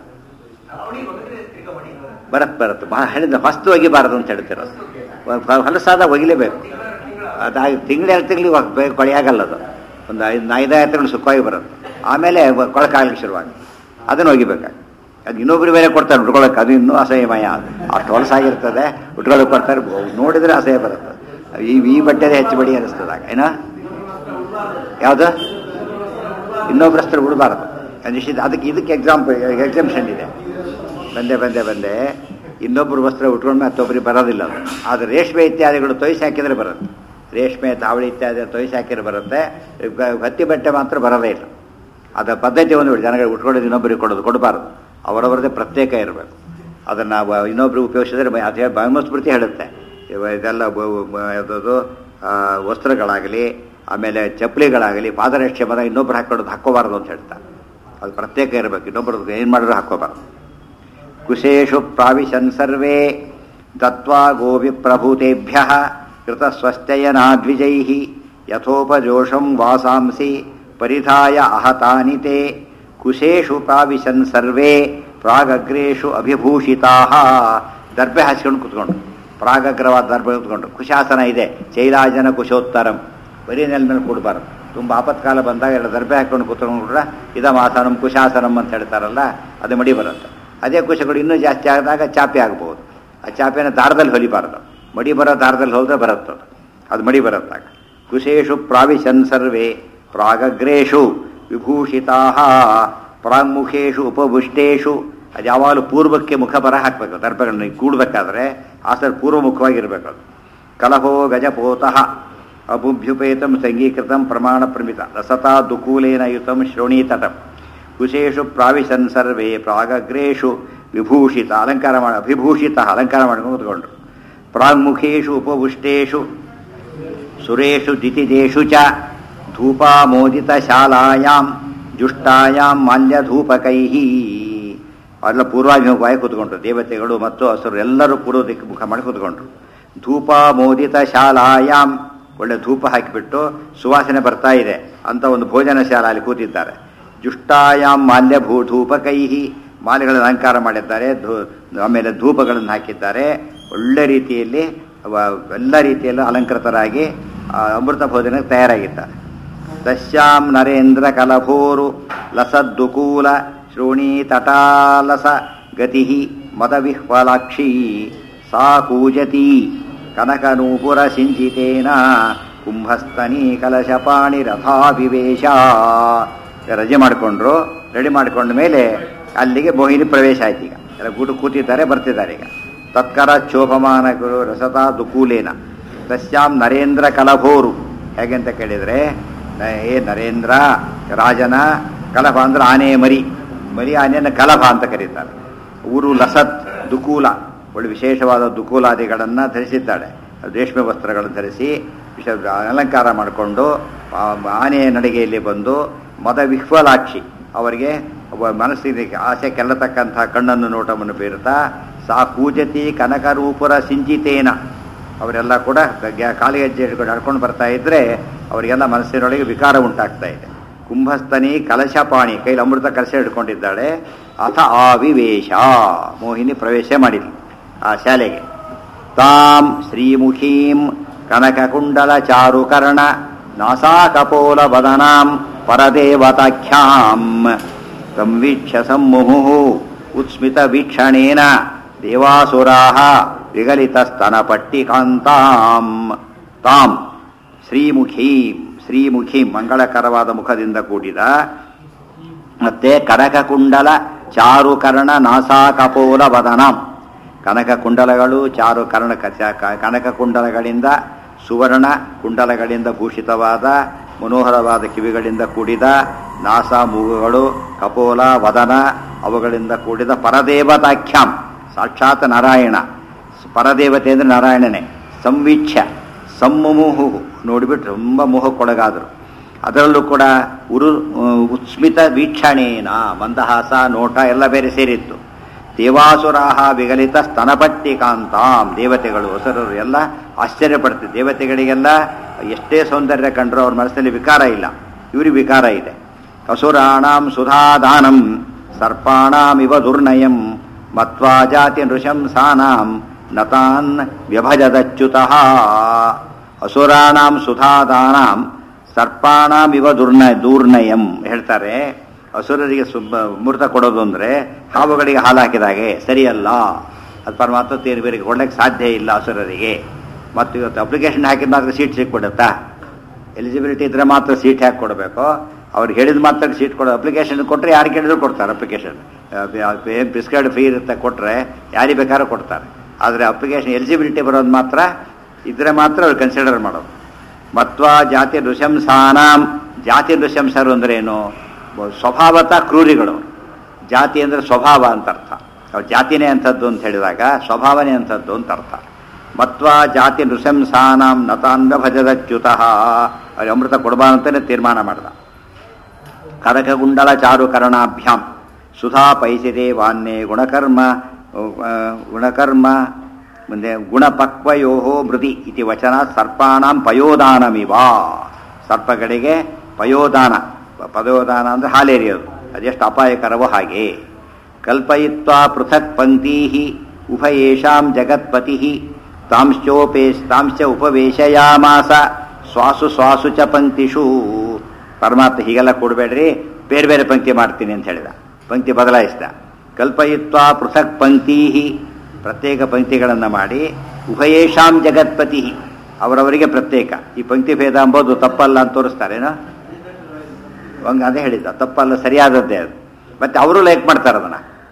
ಬರತ್ ಬರುತ್ತೆ ಬಹಳ ಹೇಳಿದ ಫಸ್ಟ್ ಒಗಿಬಾರದು ಅಂತ ಹೇಳ್ತಿರೋದು ವ- ಹೊಲಸಾದ ಒಗಿಲೇಬೇಕು ಅದಾಗಿ ತಿಂಗಳು ಎರಡು ತಿಂಗಳಿಗೆ ಕೊಳೆಯಾಗಲ್ಲ ಅದು ಒಂದು ಐದು ಐದಾರು ತಿಂಗಳು ಸುಖವಾಗಿ ಬರುತ್ತೆ ಆಮೇಲೆ ವ- ಕೊಳಕಾಗಲಿಕ್ಕೆ ಶುರುವಾಗಿ ಅದನ್ನು ಒಗಿಬೇಕಾಗಿ ಅದು ಇನ್ನೊಬ್ರು ಬೇರೆ ಕೊಡ್ತಾರೆ ಉಟ್ಕೊಳಕ್ಕೆ ಅದು ಇನ್ನೂ ಅಸಹ್ಯಮಯ ಅಷ್ಟು ಹೊಲಸಾಗಿರ್ತದೆ ಉಟ್ಕೊಳಕ್ಕೆ ಕೊಡ್ತಾರೆ ಬ- ನೋಡಿದ್ರೆ ಅಸಹ್ಯ ಬರುತ್ತೆ ಈ ಈ ಬಟ್ಟೆದೇ ಹೆಚ್ಚು ಬಡಿ ಅನಿಸ್ತದಾಗ ಏನೋ ಯಾವುದು ಇನ್ನೊಬ್ಬರ ಹತ್ರ ಬಿಡಬಾರದು ನಿಷಿದ್ಧ ಅದಕ್ಕೆ ಇದಕ್ಕೆ ಎಕ್ಸಾಂಪಲ್ ಎಕ್ಸಾಮ್ಷನ್ ಇದೆ ಬಂದೆ ಬಂದೆ ಬಂದೆ ಇನ್ನೊಬ್ಬರು ವಸ್ತ್ರ ಉಟ್ಕೊಂಡ್ರೆ ಮತ್ತೊಬ್ಬರಿಗೆ ಬರೋದಿಲ್ಲ ಅದು ಆದರೆ ರೇಷ್ಮೆ ಇತ್ಯಾದಿಗಳು ತೊಯ್ಸಿ ಹಾಕಿದರೆ ಬರುತ್ತೆ ರೇಷ್ಮೆ ತಾವಳಿ ಇತ್ಯಾದಿ ತೊಯ್ಸಿ ಹಾಕಿದ್ರೆ ಬರುತ್ತೆ ಗ- ಹತ್ತಿ ಬಟ್ಟೆ ಮಾತ್ರ ಬರೋದೇ ಇಲ್ಲ ಅದರ ಪದ್ಧತಿ ಒಂದು ಜನಗಳಿಗೆ ಉಟ್ಕೊಳ್ಳೋದು ಇನ್ನೊಬ್ಬರಿಗೆ ಕೊಡೋದು ಕೊಡಬಾರ್ದು ಅವರವರದೇ ಪ್ರತ್ಯೇಕ ಇರಬೇಕು ಅದನ್ನು ಇನ್ನೊಬ್ರು ಉಪಯೋಗಿಸಿದ್ರೆ ಬ- ಅದೇ ಮನುಸ್ಮೃತಿ ಹೇಳುತ್ತೆ ಇವ ಇದೆಲ್ಲ ಬ- ಬ- ಯಾವ್ದದು ಆ, ವಸ್ತ್ರಗಳಾಗಲಿ ಆಮೇಲೆ ಚಪ್ಪಲಿಗಳಾಗಲಿ ಪಾದರಕ್ಷೆ ಬಂದಾಗ ಇನ್ನೊಬ್ರು ಹಾಕೊಳ್ಳೋದು ಹಾಕೋಬಾರ್ದು ಅಂತ ಹೇಳ್ತಾರೆ ಅದು ಪ್ರತ್ಯೇಕ ಇರಬೇಕು ಇನ್ನೊಬ್ರು ಏನು ಮಾಡಿದ್ರು ಹಾಕೋಬಾರ್ದು ಕುಶೇಷು ಪ್ರಾವಿಶನ್ ಸರ್ವೇ ದತ್ವಾ ಗೋವಿಪ್ರಭೂತೆಭ್ಯ ಕೃತಸ್ವಸ್ಥಯನಾದ್ವಿಜೈ ಯಥೋಪಜೋಷಂ ವಾಸಾಂಸಿ ಪರಿಧಾಯ ಅಹತಾನಿ ತೇ ಕುಶೇಷು ಪ್ರಾವಿಶನ್ ಸರ್ವೇ ಪ್ರಾಗಗ್ರೇಷು ಅಭಿಭೂಷಿತಾ ದರ್ಬೆ ಹಾಸ್ಕೊಂಡು ಕುತ್ಕೊಂಡು ಪ್ರಾಗಗ್ರವಾದ ದರ್ಬೆ ಕುತ್ಕೊಂಡು ಕುಶಾಸನ ಇದೆ ಚೈಲಾಜನ ಕುಶೋತ್ತರಂ ಬರೀ ನೆಲ ಮೇಲೆ ಕೊಡಬಾರ್ದು ತುಂಬ ಆಪತ್ಕಾಲ ಬಂದಾಗ ಎಲ್ಲ ದರ್ಬೆ ಹಾಕೊಂಡು ಕೂತ್ಕೊಂಡ್ರೆ ಇದಮಾಸನಂ ಕುಶಾಸನಂ ಅಂತ ಹೇಳ್ತಾರಲ್ಲ ಅದು ಮಡಿ ಬರುತ್ತೆ ಅದೇ ಕುಶಗಳು ಇನ್ನೂ ಜಾಸ್ತಿ ಆದಾಗ ಚಾಪೆ ಆಗ್ಬೋದು ಆ ಚಾಪೆನ ದಾರದಲ್ಲಿ ಹೊಲಿಬಾರ್ದು ಮಡಿ ಬರೋ ದಾರದಲ್ಲಿ ಹೊಲಿದ್ರೆ ಬರುತ್ತೆ ಅದು. ಅದು ಮಡಿ ಬರುತ್ತಾಗ ಕುಶೇಷು ಪ್ರಾವಿಶನ್ ಸರ್ವೇ ಪ್ರಾಗಗ್ರೇಷು ವಿಭೂಷಿತಾ ಪ್ರಾಂಗುಖೇಶು ಉಪಭುಷ್ಟೇಶು ಅದು ಯಾವಾಗಲೂ ಪೂರ್ವಕ್ಕೆ ಮುಖ ಬರ ಹಾಕಬೇಕು ದರ್ಭಗಳನ್ನ ಕೂಡಬೇಕಾದ್ರೆ ಆ ಸರ್ ಪೂರ್ವಮುಖವಾಗಿರ್ಬೇಕು ಅದು ಕಲಹೋ ಗಜಪೋತಃ ಅಬುಭ್ಯುಪೇತಂ ಸಂಗೀಕೃತಂ ಪ್ರಮಾಣ ಪ್ರಮಿತ ರಸತಾ ದುಕೂಲೇನ ಯುತಂ ಶ್ರೋಣೀತಟಂ ಕುಶೇಷು ಪ್ರಾವಿಶನ್ ಸರ್ವೇ ಪ್ರಾಗಗ್ರೇಷು ವಿಭೂಷಿತ ಅಲಂಕಾರ ಮಾಡಿ ಅಭಿಭೂಷಿತ ಅಲಂಕಾರ ಮಾಡ್ಕೊಂಡು ಕೂತ್ಕೊಂಡ್ರು ಪ್ರಾಗ್ಮುಖೇಶು ಉಪವುಷ್ಟೇಶು ಸುರೇಶು ದಿತಿಜೇಷು ಚ ಧೂಪಾಮೋದಿತ ಶಾಲಾಯಾಂ ಜುಷ್ಟಾಯಾಂ ಮಾಲ್ಯಧೂಪಕೈಃ ಅವೆಲ್ಲ ಪೂರ್ವಾಭಿಮುಖವಾಗಿ ಕೂತ್ಕೊಂಡ್ರು ದೇವತೆಗಳು ಮತ್ತು ಹಸುರು ಎಲ್ಲರೂ ಪೂರ್ವ ದಿಕ್ಕು ಮುಖ ಮಾಡಿ ಕೂತ್ಕೊಂಡ್ರು ಧೂಪ ಮೋದಿತ ಶಾಲಾಯಾಂ ಒಳ್ಳೆ ಧೂಪ ಹಾಕಿಬಿಟ್ಟು ಸುವಾಸನೆ ಬರ್ತಾ ಇದೆ ಅಂತ ಒಂದು ಭೋಜನ ಶಾಲಾ ಅಲ್ಲಿ ಕೂತಿದ್ದಾರೆ ಜುಷ್ಟಾಯಾಂ ಮಾಲ್ಯ ಭೂ ಧೂಪಕೈಹಿ ಮಾಲೆಗಳನ್ನು ಅಲಂಕಾರ ಮಾಡಿದ್ದಾರೆ ಧೂ ಆಮೇಲೆ ಧೂಪಗಳನ್ನು ಹಾಕಿದ್ದಾರೆ ಒಳ್ಳೆ ರೀತಿಯಲ್ಲಿ ಅವ- ಎಲ್ಲ ರೀತಿಯಲ್ಲೂ ಅಲಂಕೃತರಾಗಿ ಆ ಅಮೃತ ಭೋಜನಕ್ಕೆ ತಯಾರಾಗಿದ್ದಾರೆ ತಸ್ಯಾಂ ನರೇಂದ್ರ ಕಲಭೋರು ಲಸದ್ದುಕೂಲ ಶ್ರೋಣಿ ತಟಾಲಸ ಗತಿ ಮದವಿಹ್ವಲಾಕ್ಷಿ ಸಾ ಕೂಜತಿ ಕನಕನೂಪುರ ಸಿಂಚಿತೇನ ಕುಂಭಸ್ತನಿ ಕಲಶಪಾಣಿ ರಥಾಭಿವೇಶ ರಜೆ ಮಾಡಿಕೊಂಡ್ರು ರೆಡಿ ಮಾಡಿಕೊಂಡ ಮೇಲೆ ಅಲ್ಲಿಗೆ ಮೋಹಿನಿ ಪ್ರವೇಶ ಆಯ್ತು ಈಗ ಎಲ್ಲ ಗೂಡು ಕೂತಿದ್ದಾರೆ ಬರ್ತಿದ್ದಾರೆ ಈಗ ತತ್ಕರ ಚೋಪಮಾನಗಳು ರಸತಾ ದುಕೂಲೇನ ತಸ್ಯಾಂ ನರೇಂದ್ರ ಕಲಭೋರು ಹೇಗೆ ಅಂತ ಕೇಳಿದರೆ ನ- ಏ ನರೇಂದ್ರ ರಾಜನ ಕಲಭ ಅಂದ್ರೆ ಆನೆ ಮರಿ ಮರಿ ಆನೆಯನ್ನು ಕಲಭ ಅಂತ ಕರೀತಾರೆ ಊರು ಲಸತ್ ದುಕೂಲ ಒಳ್ಳೆ ವಿಶೇಷವಾದ ದುಕೂಲಾದಿಗಳನ್ನು ಧರಿಸಿದ್ದಾಳೆ ರೇಷ್ಮೆ ವಸ್ತ್ರಗಳನ್ನು ಧರಿಸಿ ವಿಶ ಅಲಂಕಾರ ಮಾಡಿಕೊಂಡು ಆ ಆನೆಯ ನಡಿಗೆಯಲ್ಲಿ ಬಂದು ಮದ ವಿಹ್ವಲಾಕ್ಷಿ ಅವರಿಗೆ ಒಬ್ಬ ಮನಸ್ಸಿಗೆ ಆಸೆ ಕೆಲ್ಲತಕ್ಕಂಥ ಕಣ್ಣನ್ನು ನೋಟವನ್ನು ಬೀರುತ್ತಾ ಸಾ ಕೂಜತಿ ಕನಕರೂಪುರ ಸಿಂಚಿತೇನ ಅವರೆಲ್ಲ ಕೂಡ ಗ- ಕಾಲಿಗೆಜ್ಜೆ ಹಿಡ್ಕೊಂಡು ನಡ್ಕೊಂಡು ಬರ್ತಾ ಇದ್ರೆ ಅವರಿಗೆಲ್ಲ ಮನಸ್ಸಿನೊಳಗೆ ವಿಕಾರ ಉಂಟಾಗ್ತಾ ಇದೆ ಕುಂಭಸ್ತನಿ ಕಲಶಪಾಣಿ ಕೈಲಿ ಅಮೃತ ಕಲಶ ಹಿಡ್ಕೊಂಡಿದ್ದಾಳೆ ಅಥ ಆವಿವೇಶ ಮೋಹಿನಿ ಪ್ರವೇಶ ಮಾಡಿದ್ಲು ಆ ಶಾಲೆಗೆ ತಾಂ ಶ್ರೀಮುಖೀಂ ಕನಕಕುಂಡಲ ಚಾರುಕರ್ಣ ನಾಸಾಕಪೋಲ ವದನಾಂ ಪರದೇವತಾಖ್ಯಾಂ ಸಂವೀಕ್ಷ್ಯ ಸಮ್ಮುಹುಃ ಉತ್ಸ್ಮಿತ ವೀಕ್ಷಣೇನ ದೇವಾಸುರಾಹ ವಿಗಲಿತಸ್ತನಪಟ್ಟಿಕಾಂತಾಂ ತಾಂ ಶ್ರೀಮುಖೀಂ ಶ್ರೀಮುಖೀಂ ಮಂಗಳಕರವಾದ ಮುಖದಿಂದ ಕೂಡಿದ ಮತ್ತೆ ಕನಕಕುಂಡಲ ಚಾರುಕರ್ಣ ನಾಸಾಕಪೋಲ ವದನಾಂ ಕನಕ ಕುಂಡಲಗಳು ಚಾರು ಕರ್ಣ ಕನಕ ಕುಂಡಲಗಳಿಂದ ಸುವರ್ಣ ಕುಂಡಲಗಳಿಂದ ಭೂಷಿತವಾದ ಮನೋಹರವಾದ ಕಿವಿಗಳಿಂದ ಕೂಡಿದ ನಾಸ ಮೂಗುಗಳು ಕಪೋಲ ವದನ ಅವುಗಳಿಂದ ಕೂಡಿದ ಪರದೇವತಾಖ್ಯಾಂ ಸಾಕ್ಷಾತ್ ನಾರಾಯಣ ಪರದೇವತೆ ಅಂದರೆ ನಾರಾಯಣನೇ ಸಂವೀಕ್ಷ ಸಮ್ಮುಮುಹು ನೋಡಿಬಿಟ್ಟು ತುಂಬ ಮೋಹಕ್ಕೊಳಗಾದರು ಅದರಲ್ಲೂ ಕೂಡ ಉರು ಉತ್ಸ್ಮಿತ ವೀಕ್ಷಣೇನ ಮಂದಹಾಸ ನೋಟ ಎಲ್ಲ ಬೇರೆ ಸೇರಿತ್ತು ದೇವಾಸುರಾಹ ವಿಗಲಿತ ಸ್ತನಪಟ್ಟಿಕಾಂತಾಂ ದೇವತೆಗಳು ಹೊಸರರು ಎಲ್ಲ ಆಶ್ಚರ್ಯಪಡ್ತಿದ್ರು ದೇವತೆಗಳಿಗೆಲ್ಲ ಎಷ್ಟೇ ಸೌಂದರ್ಯ ಕಂಡ್ರು ಅವ್ರ ಮನಸ್ಸಿನಲ್ಲಿ ವಿಕಾರ ಇಲ್ಲ ಇವ್ರಿಗೆ ವಿಕಾರ ಇದೆ ಅಸುರಾಣಾಂ ಸುಧಾದಾನಂ ಸರ್ಪಾಣಾಂ ಇವ ದುರ್ನಯಂ ಮತ್ವಾ ಜಾತಿ ನೃಶಂಸಾನಾಂ ನತಾನ್ ವ್ಯಭಜದಚ್ಯುತಃ ಅಸುರಾಣಾಂ ಸುಧಾದಾನಾಂ ಸರ್ಪಾಣಾಂ ಇವ ದುರ್ನ ದೂರ್ನಯಂ ಹೇಳ್ತಾರೆ ಅಸುರರಿಗೆ ಸುಬ್ಬ ಅಮೃತ ಕೊಡೋದು ಅಂದರೆ ಹಾವುಗಳಿಗೆ ಹಾಲು ಹಾಕಿದಾಗೆ ಸರಿಯಲ್ಲ ಅದು ಪರಮಾತ್ಮ ತೀರು ಬೇರೆ ಕೊಡ್ಲಿಕ್ಕೆ ಸಾಧ್ಯ ಇಲ್ಲ ಅಸುರರಿಗೆ ಮತ್ತು ಇವತ್ತು ಅಪ್ಲಿಕೇಶನ್ ಹಾಕಿದ ಮಾತ್ರ ಸೀಟ್ ಸಿಕ್ಬಿಡುತ್ತಾ ಎಲಿಜಿಬಿಲಿಟಿ ಇದ್ರೆ ಮಾತ್ರ ಸೀಟ್ ಹಾಕಿ ಕೊಡಬೇಕು ಅವ್ರಿಗೆ ಹೇಳಿದ ಮಾತ್ರ ಸೀಟ್ ಕೊಡೋ ಅಪ್ಲಿಕೇಶನ್ ಕೊಟ್ಟರೆ ಯಾರು ಕೇಳಿದ್ರು ಕೊಡ್ತಾರೆ ಅಪ್ಲಿಕೇಶನ್ ಏನು ಪ್ರಿಸ್ಕ್ರೈಬ್ ಫೀ ಇರುತ್ತೆ ಕೊಟ್ಟರೆ ಯಾರಿಗೆ ಬೇಕಾದ್ರೂ ಕೊಡ್ತಾರೆ ಆದರೆ ಅಪ್ಲಿಕೇಶನ್ ಎಲಿಜಿಬಿಲಿಟಿ ಬರೋದು ಮಾತ್ರ ಇದ್ರೆ ಮಾತ್ರ ಅವ್ರು ಕನ್ಸಿಡರ್ ಮಾಡೋದು ಮತ್ವ ಜಾತಿ ನೃಶಂಸಾನಾಂ ಜಾತಿ ನೃಶಂಸರು ಅಂದ್ರೆ ಏನು ಸ್ವಭಾವತ ಕ್ರೂರಿಗಳು ಜಾತಿ ಅಂದರೆ ಸ್ವಭಾವ ಅಂತ ಅರ್ಥ ಅವ್ರ ಜಾತಿನೇ ಅಂಥದ್ದು ಅಂತ ಹೇಳಿದಾಗ ಸ್ವಭಾವನೆ ಅಂಥದ್ದು ಅಂತ ಅರ್ಥ ಮತ್ವ ಜಾತಿ ನೃಶಂಸಾನಾಂ ನತಾನ್ವ ಭಜದಚ್ಯುತಃ ಅವ್ರಿಗೆ ಅಮೃತ ಕೊಡಬಾರಂತಲೇ ತೀರ್ಮಾನ ಮಾಡ್ದ ಕನಕಗುಂಡಲ ಚಾರುಕರಣಾಭ್ಯಾಂ ಸುಧಾ ಪೈಸಿದೆ ವಾನ್ಯೇ ಗುಣಕರ್ಮ ಆ, ಗುಣಕರ್ಮ ಮುಂದೆ ಗುಣಪಕ್ವಯೋ ಮೃದಿ ಇತಿ ವಚನ ಸರ್ಪಾಣಾಂ ಪಯೋದಾನಮಿವ ಸರ್ಪಗಳಿಗೆ ಪಯೋದಾನ ಪಯೋದಾನ ಅಂದರೆ ಹಾಲೆರಿಯೋದು ಅದೆಷ್ಟು ಅಪಾಯಕರವೋ ಹಾಗೆ ಕಲ್ಪಯಿತ್ವಾ ಪೃಥಕ್ ಪಂಕ್ತೀ ಉಭಯೇಷಾಂ ಜಗತ್ಪತಿ ತಾಂಶ್ಚೋಪೇಶ್ ತಾಂಶ್ಚ ಉಪವೇಶಯಾಮಾಸ ಸ್ವಾಸು ಸ್ವಾಸು ಚ ಪಂಕ್ತಿಷು ಪರಮಾತ್ಮ ಹೀಗೆಲ್ಲ ಕೊಡಬೇಡ್ರಿ ಬೇರೆ ಬೇರೆ ಪಂಕ್ತಿ ಮಾಡ್ತೀನಿ ಅಂತ ಹೇಳಿದ ಪಂಕ್ತಿ ಬದಲಾಯಿಸಿದ ಕಲ್ಪಯಿತ್ವಾ ಪೃಥಕ್ ಪಂಕ್ತೀ ಪ್ರತ್ಯೇಕ ಪಂಕ್ತಿಗಳನ್ನು ಮಾಡಿ ಉಭಯೇಷಾಂ ಜಗತ್ಪತಿ ಅವರವರಿಗೆ ಪ್ರತ್ಯೇಕ ಈ ಪಂಕ್ತಿ ಭೇದ ಅಂಬೋದು ತಪ್ಪಲ್ಲ ಅಂತ ತೋರಿಸ್ತಾರೇನೋ ಹಂಗ ಅದೇ ಹೇಳಿದ್ದ ತಪ್ಪಲ್ಲ ಸರಿಯಾದದ್ದೇ ಅದು ಮತ್ತೆ ಅವರು ಲೈಕ್ ಮಾಡ್ತಾರೆ ಅದನ್ನ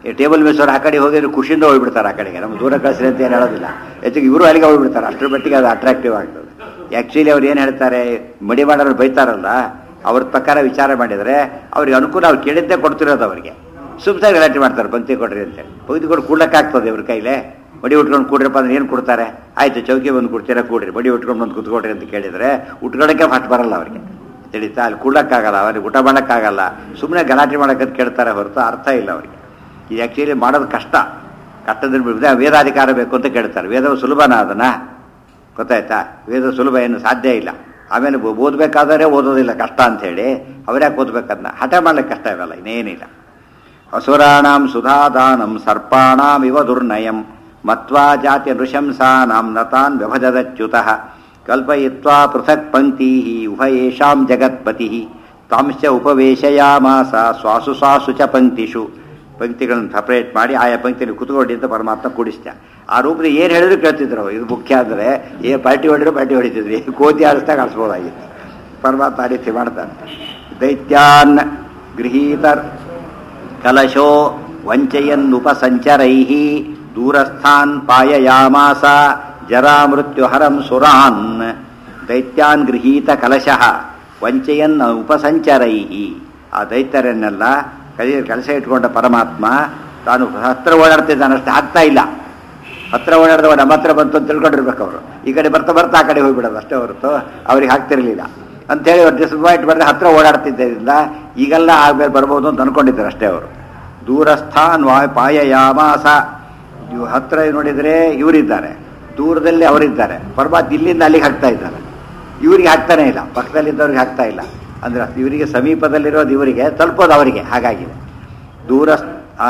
ಈ ಟೇಬಲ್ ಮೇಸೋರು ಆ ಕಡೆ ಹೋಗಿದ್ರೆ ಖುಷಿಯಿಂದ ಹೋಗ್ಬಿಡ್ತಾರೆ ಆ ಕಡೆಗೆ ನಮ್ಗೆ ದೂರ ಕಳಿಸ್ರಿ ಅಂತ ಏನು ಹೇಳೋದಿಲ್ಲ ಹೆಚ್ಚಿಗೆ ಇವರು ಅಲ್ಲಿಗೆ ಹೋಗ್ಬಿಡ್ತಾರೆ ಅಷ್ಟರ ಮಟ್ಟಿಗೆ ಅದು ಅಟ್ರಾಕ್ಟಿವ್ ಆಗ್ತದೆ ಆ್ಯಕ್ಚುಲಿ ಅವ್ರು ಏನು ಹೇಳ್ತಾರೆ ಮಡಿ ಮಾಡೋರು ಬೈತಾರಲ್ಲ ಅವ್ರ ಪ್ರಕಾರ ವಿಚಾರ ಮಾಡಿದರೆ ಅವ್ರಿಗೆ ಅನುಕೂಲ ಅವ್ರು ಕೇಳಿದ್ದೇ ಕೊಡ್ತಿರೋದು ಅವರಿಗೆ ಸುಮ್ಮನೆ ಗಲಾಟೆ ಮಾಡ್ತಾರೆ ಬಂತಿ ಕೊಡ್ರಿ ಅಂತೇಳಿ ಬಗ್ದಿ ಕೊಟ್ಟು ಕೂಡ್ಲಕ್ಕಾಗ್ತದೆ ಇವ್ರ ಕೈಲೇ ಮಡಿ ಉಟ್ಕೊಂಡು ಕೂಡ್ರಪ್ಪ ಅಂದ್ರೆ ಏನು ಕೊಡ್ತಾರೆ ಆಯ್ತು ಚೌಕಿ ಬಂದು ಕೊಡ್ತೀರಾ ಕೂಡ್ರಿ ಮಡಿ ಉಟ್ಕೊಂಡು ಬಂದು ಕುತ್ಕೊಡ್ರಿ ಅಂತ ಕೇಳಿದರೆ ಉಟ್ಕೊಳ್ಳೋಕ್ಕೆ ಫಸ್ಟ್ ಬರಲ್ಲ ಅವ್ರಿಗೆ ತಿಳಿತಾ ಅಲ್ಲಿ ಕೂಡ್ಲಕ್ಕಾಗಲ್ಲ ಅವ್ರಿಗೆ ಊಟ ಮಾಡೋಕ್ಕಾಗಲ್ಲ ಸುಮ್ಮನೆ ಗಲಾಟೆ ಮಾಡೋಕ್ಕಂತ ಕೇಳ್ತಾರೆ ಹೊರತು ಅರ್ಥ ಇಲ್ಲ ಅವ್ರಿಗೆ ಇದು ಆ್ಯಕ್ಚುಲಿ ಮಾಡೋದು ಕಷ್ಟ ಕಷ್ಟದ ವೇದಾಧಿಕಾರ ಬೇಕು ಅಂತ ಕೇಳ್ತಾರೆ ವೇದ ಸುಲಭನ ಅದನ್ನ ಗೊತ್ತಾಯ್ತಾ ವೇದ ಸುಲಭ ಏನು ಸಾಧ್ಯ ಇಲ್ಲ ಆಮೇಲೆ ಬ- ಓದ್ಬೇಕಾದರೆ ಓದೋದಿಲ್ಲ ಕಷ್ಟ ಅಂಥೇಳಿ ಅವ್ರ್ಯಾಕೆ ಓದ್ಬೇಕದನ್ನ ಹಠ ಮಾಡ್ಲಿಕ್ಕೆ ಕಷ್ಟ ಇರಲ್ಲ ಇನ್ನೇನಿಲ್ಲ ಅಸುರಾಣಾಂ ಸುಧಾದಾನಂ ಸರ್ಪಾಣಾಂ ಇವ ದುರ್ನಯಂ ಮತ್ವಾ ಜಾತಿ ನೃಶಂಸಾನಾಂ ನತಾನ್ ವ್ಯಭಜದಚ್ಯುತಃ ಕಲ್ಪಯಿತ್ವಾ ಪೃಥಕ್ ಪಂಕ್ತಿ ಉಭಯೇಷಾಂ ಜಗತ್ಪತಿ ತಾಂಶ್ಚ ಉಪವೇಶಯಾಮಾಸ ಸ್ವಾಸು ಸ್ವಾಸು ಚ ಪಂಕ್ತಿಷು ಪಂಕ್ತಿಗಳನ್ನು ಸಪರೇಟ್ ಮಾಡಿ ಆಯಾ ಪಂಕ್ತಿಯಲ್ಲಿ ಕುತ್ಕೊಂಡು ಅಂತ ಪರಮಾತ್ಮ ಕೂಡಿಸ್ತ ಆ ರೂಪದಲ್ಲಿ ಏನು ಹೇಳಿದ್ರು ಕೇಳ್ತಿದ್ರು ಅವ್ರು. ಇದು ಮುಖ್ಯ ಅಂದರೆ ಏ ಪಾರ್ಟಿ ಹೊಡಿದ್ರು ಪಾರ್ಟಿ ಹೊಡಿತಿದ್ವಿ ಕೋತಿ ಆಡಿಸ್ದಾಗ ಆಡಿಸ್ಬೋದಾಗಿತ್ತು ಪರಮಾತ್ಮ ಆ ರೀತಿ ಮಾಡ್ತಾನೆ ದೈತ್ಯಾನ್ ಗೃಹೀತರ್ ಕಲಶೋ ವಂಚಯನ್ನುಪಸಂಚರೈ ದೂರಸ್ಥಾನ್ ಪಾಯಯಾಮಾಸ ಜರಾಮೃತ್ಯುಹರಂ ಸುರಾನ್ ದೈತ್ಯಾನ್ ಗೃಹೀತ ಕಲಶಃ ವಂಚಯನ್ ಉಪಸಂಚರೈ ಆ ದೈತ್ಯರನ್ನೆಲ್ಲ ಕಲಿ ಕಲಶ ಇಟ್ಕೊಂಡ ಪರಮಾತ್ಮ ತಾನು ಹತ್ರ ಓಡಾಡ್ತಿದ್ದಾನೆ ಅಷ್ಟೇ ಆಗ್ತಾ ಇಲ್ಲ ಹತ್ರ ಓಡಾಡಿದವ ನಮ್ಮ ಹತ್ರ ಬಂತು ಅಂತ ತಿಳ್ಕೊಂಡಿರ್ಬೇಕು ಅವರು ಈ ಕಡೆ ಬರ್ತಾ ಬರ್ತಾ ಆ ಕಡೆ ಹೋಗ್ಬಿಡೋದು ಅಷ್ಟೇ ಹೊರತು ಅವ್ರಿಗೆ ಹಾಕ್ತಿರ್ಲಿಲ್ಲ ಅಂತೇಳಿ ಅವ್ರು ಡಿಸ್ಪಾಯಿಂಟ್ ಮಾಡಿದ್ರೆ ಹತ್ರ ಓಡಾಡ್ತಿದ್ದರಿಂದ ಈಗೆಲ್ಲ ಆದ್ಮೇಲೆ ಬರ್ಬೋದು ಅಂತ ಅನ್ಕೊಂಡಿದ್ದಾರೆ ಅಷ್ಟೇ ಅವರು ದೂರಸ್ಥಾನ್ ವಾ ಪಾಯಯಾಮಾಸ ಇವ್ ಹತ್ರ ನೋಡಿದರೆ ಇವರಿದ್ದಾರೆ ದೂರದಲ್ಲಿ ಅವರಿದ್ದಾರೆ ಪರಮಾತ್ಮ ಇಲ್ಲಿಂದ ಅಲ್ಲಿಗೆ ಹಾಕ್ತಾ ಇದ್ದಾರೆ ಇವರಿಗೆ ಹಾಕ್ತಾನೆ ಇಲ್ಲ ಪಕ್ಕದಲ್ಲಿದ್ದವ್ರಿಗೆ ಹಾಕ್ತಾ ಇಲ್ಲ ಅಂದ್ರೆ ಇವರಿಗೆ ಸಮೀಪದಲ್ಲಿರೋದು ಇವರಿಗೆ ತಲುಪೋದು ಅವರಿಗೆ ಹಾಗಾಗಿದೆ ದೂರ ಆ?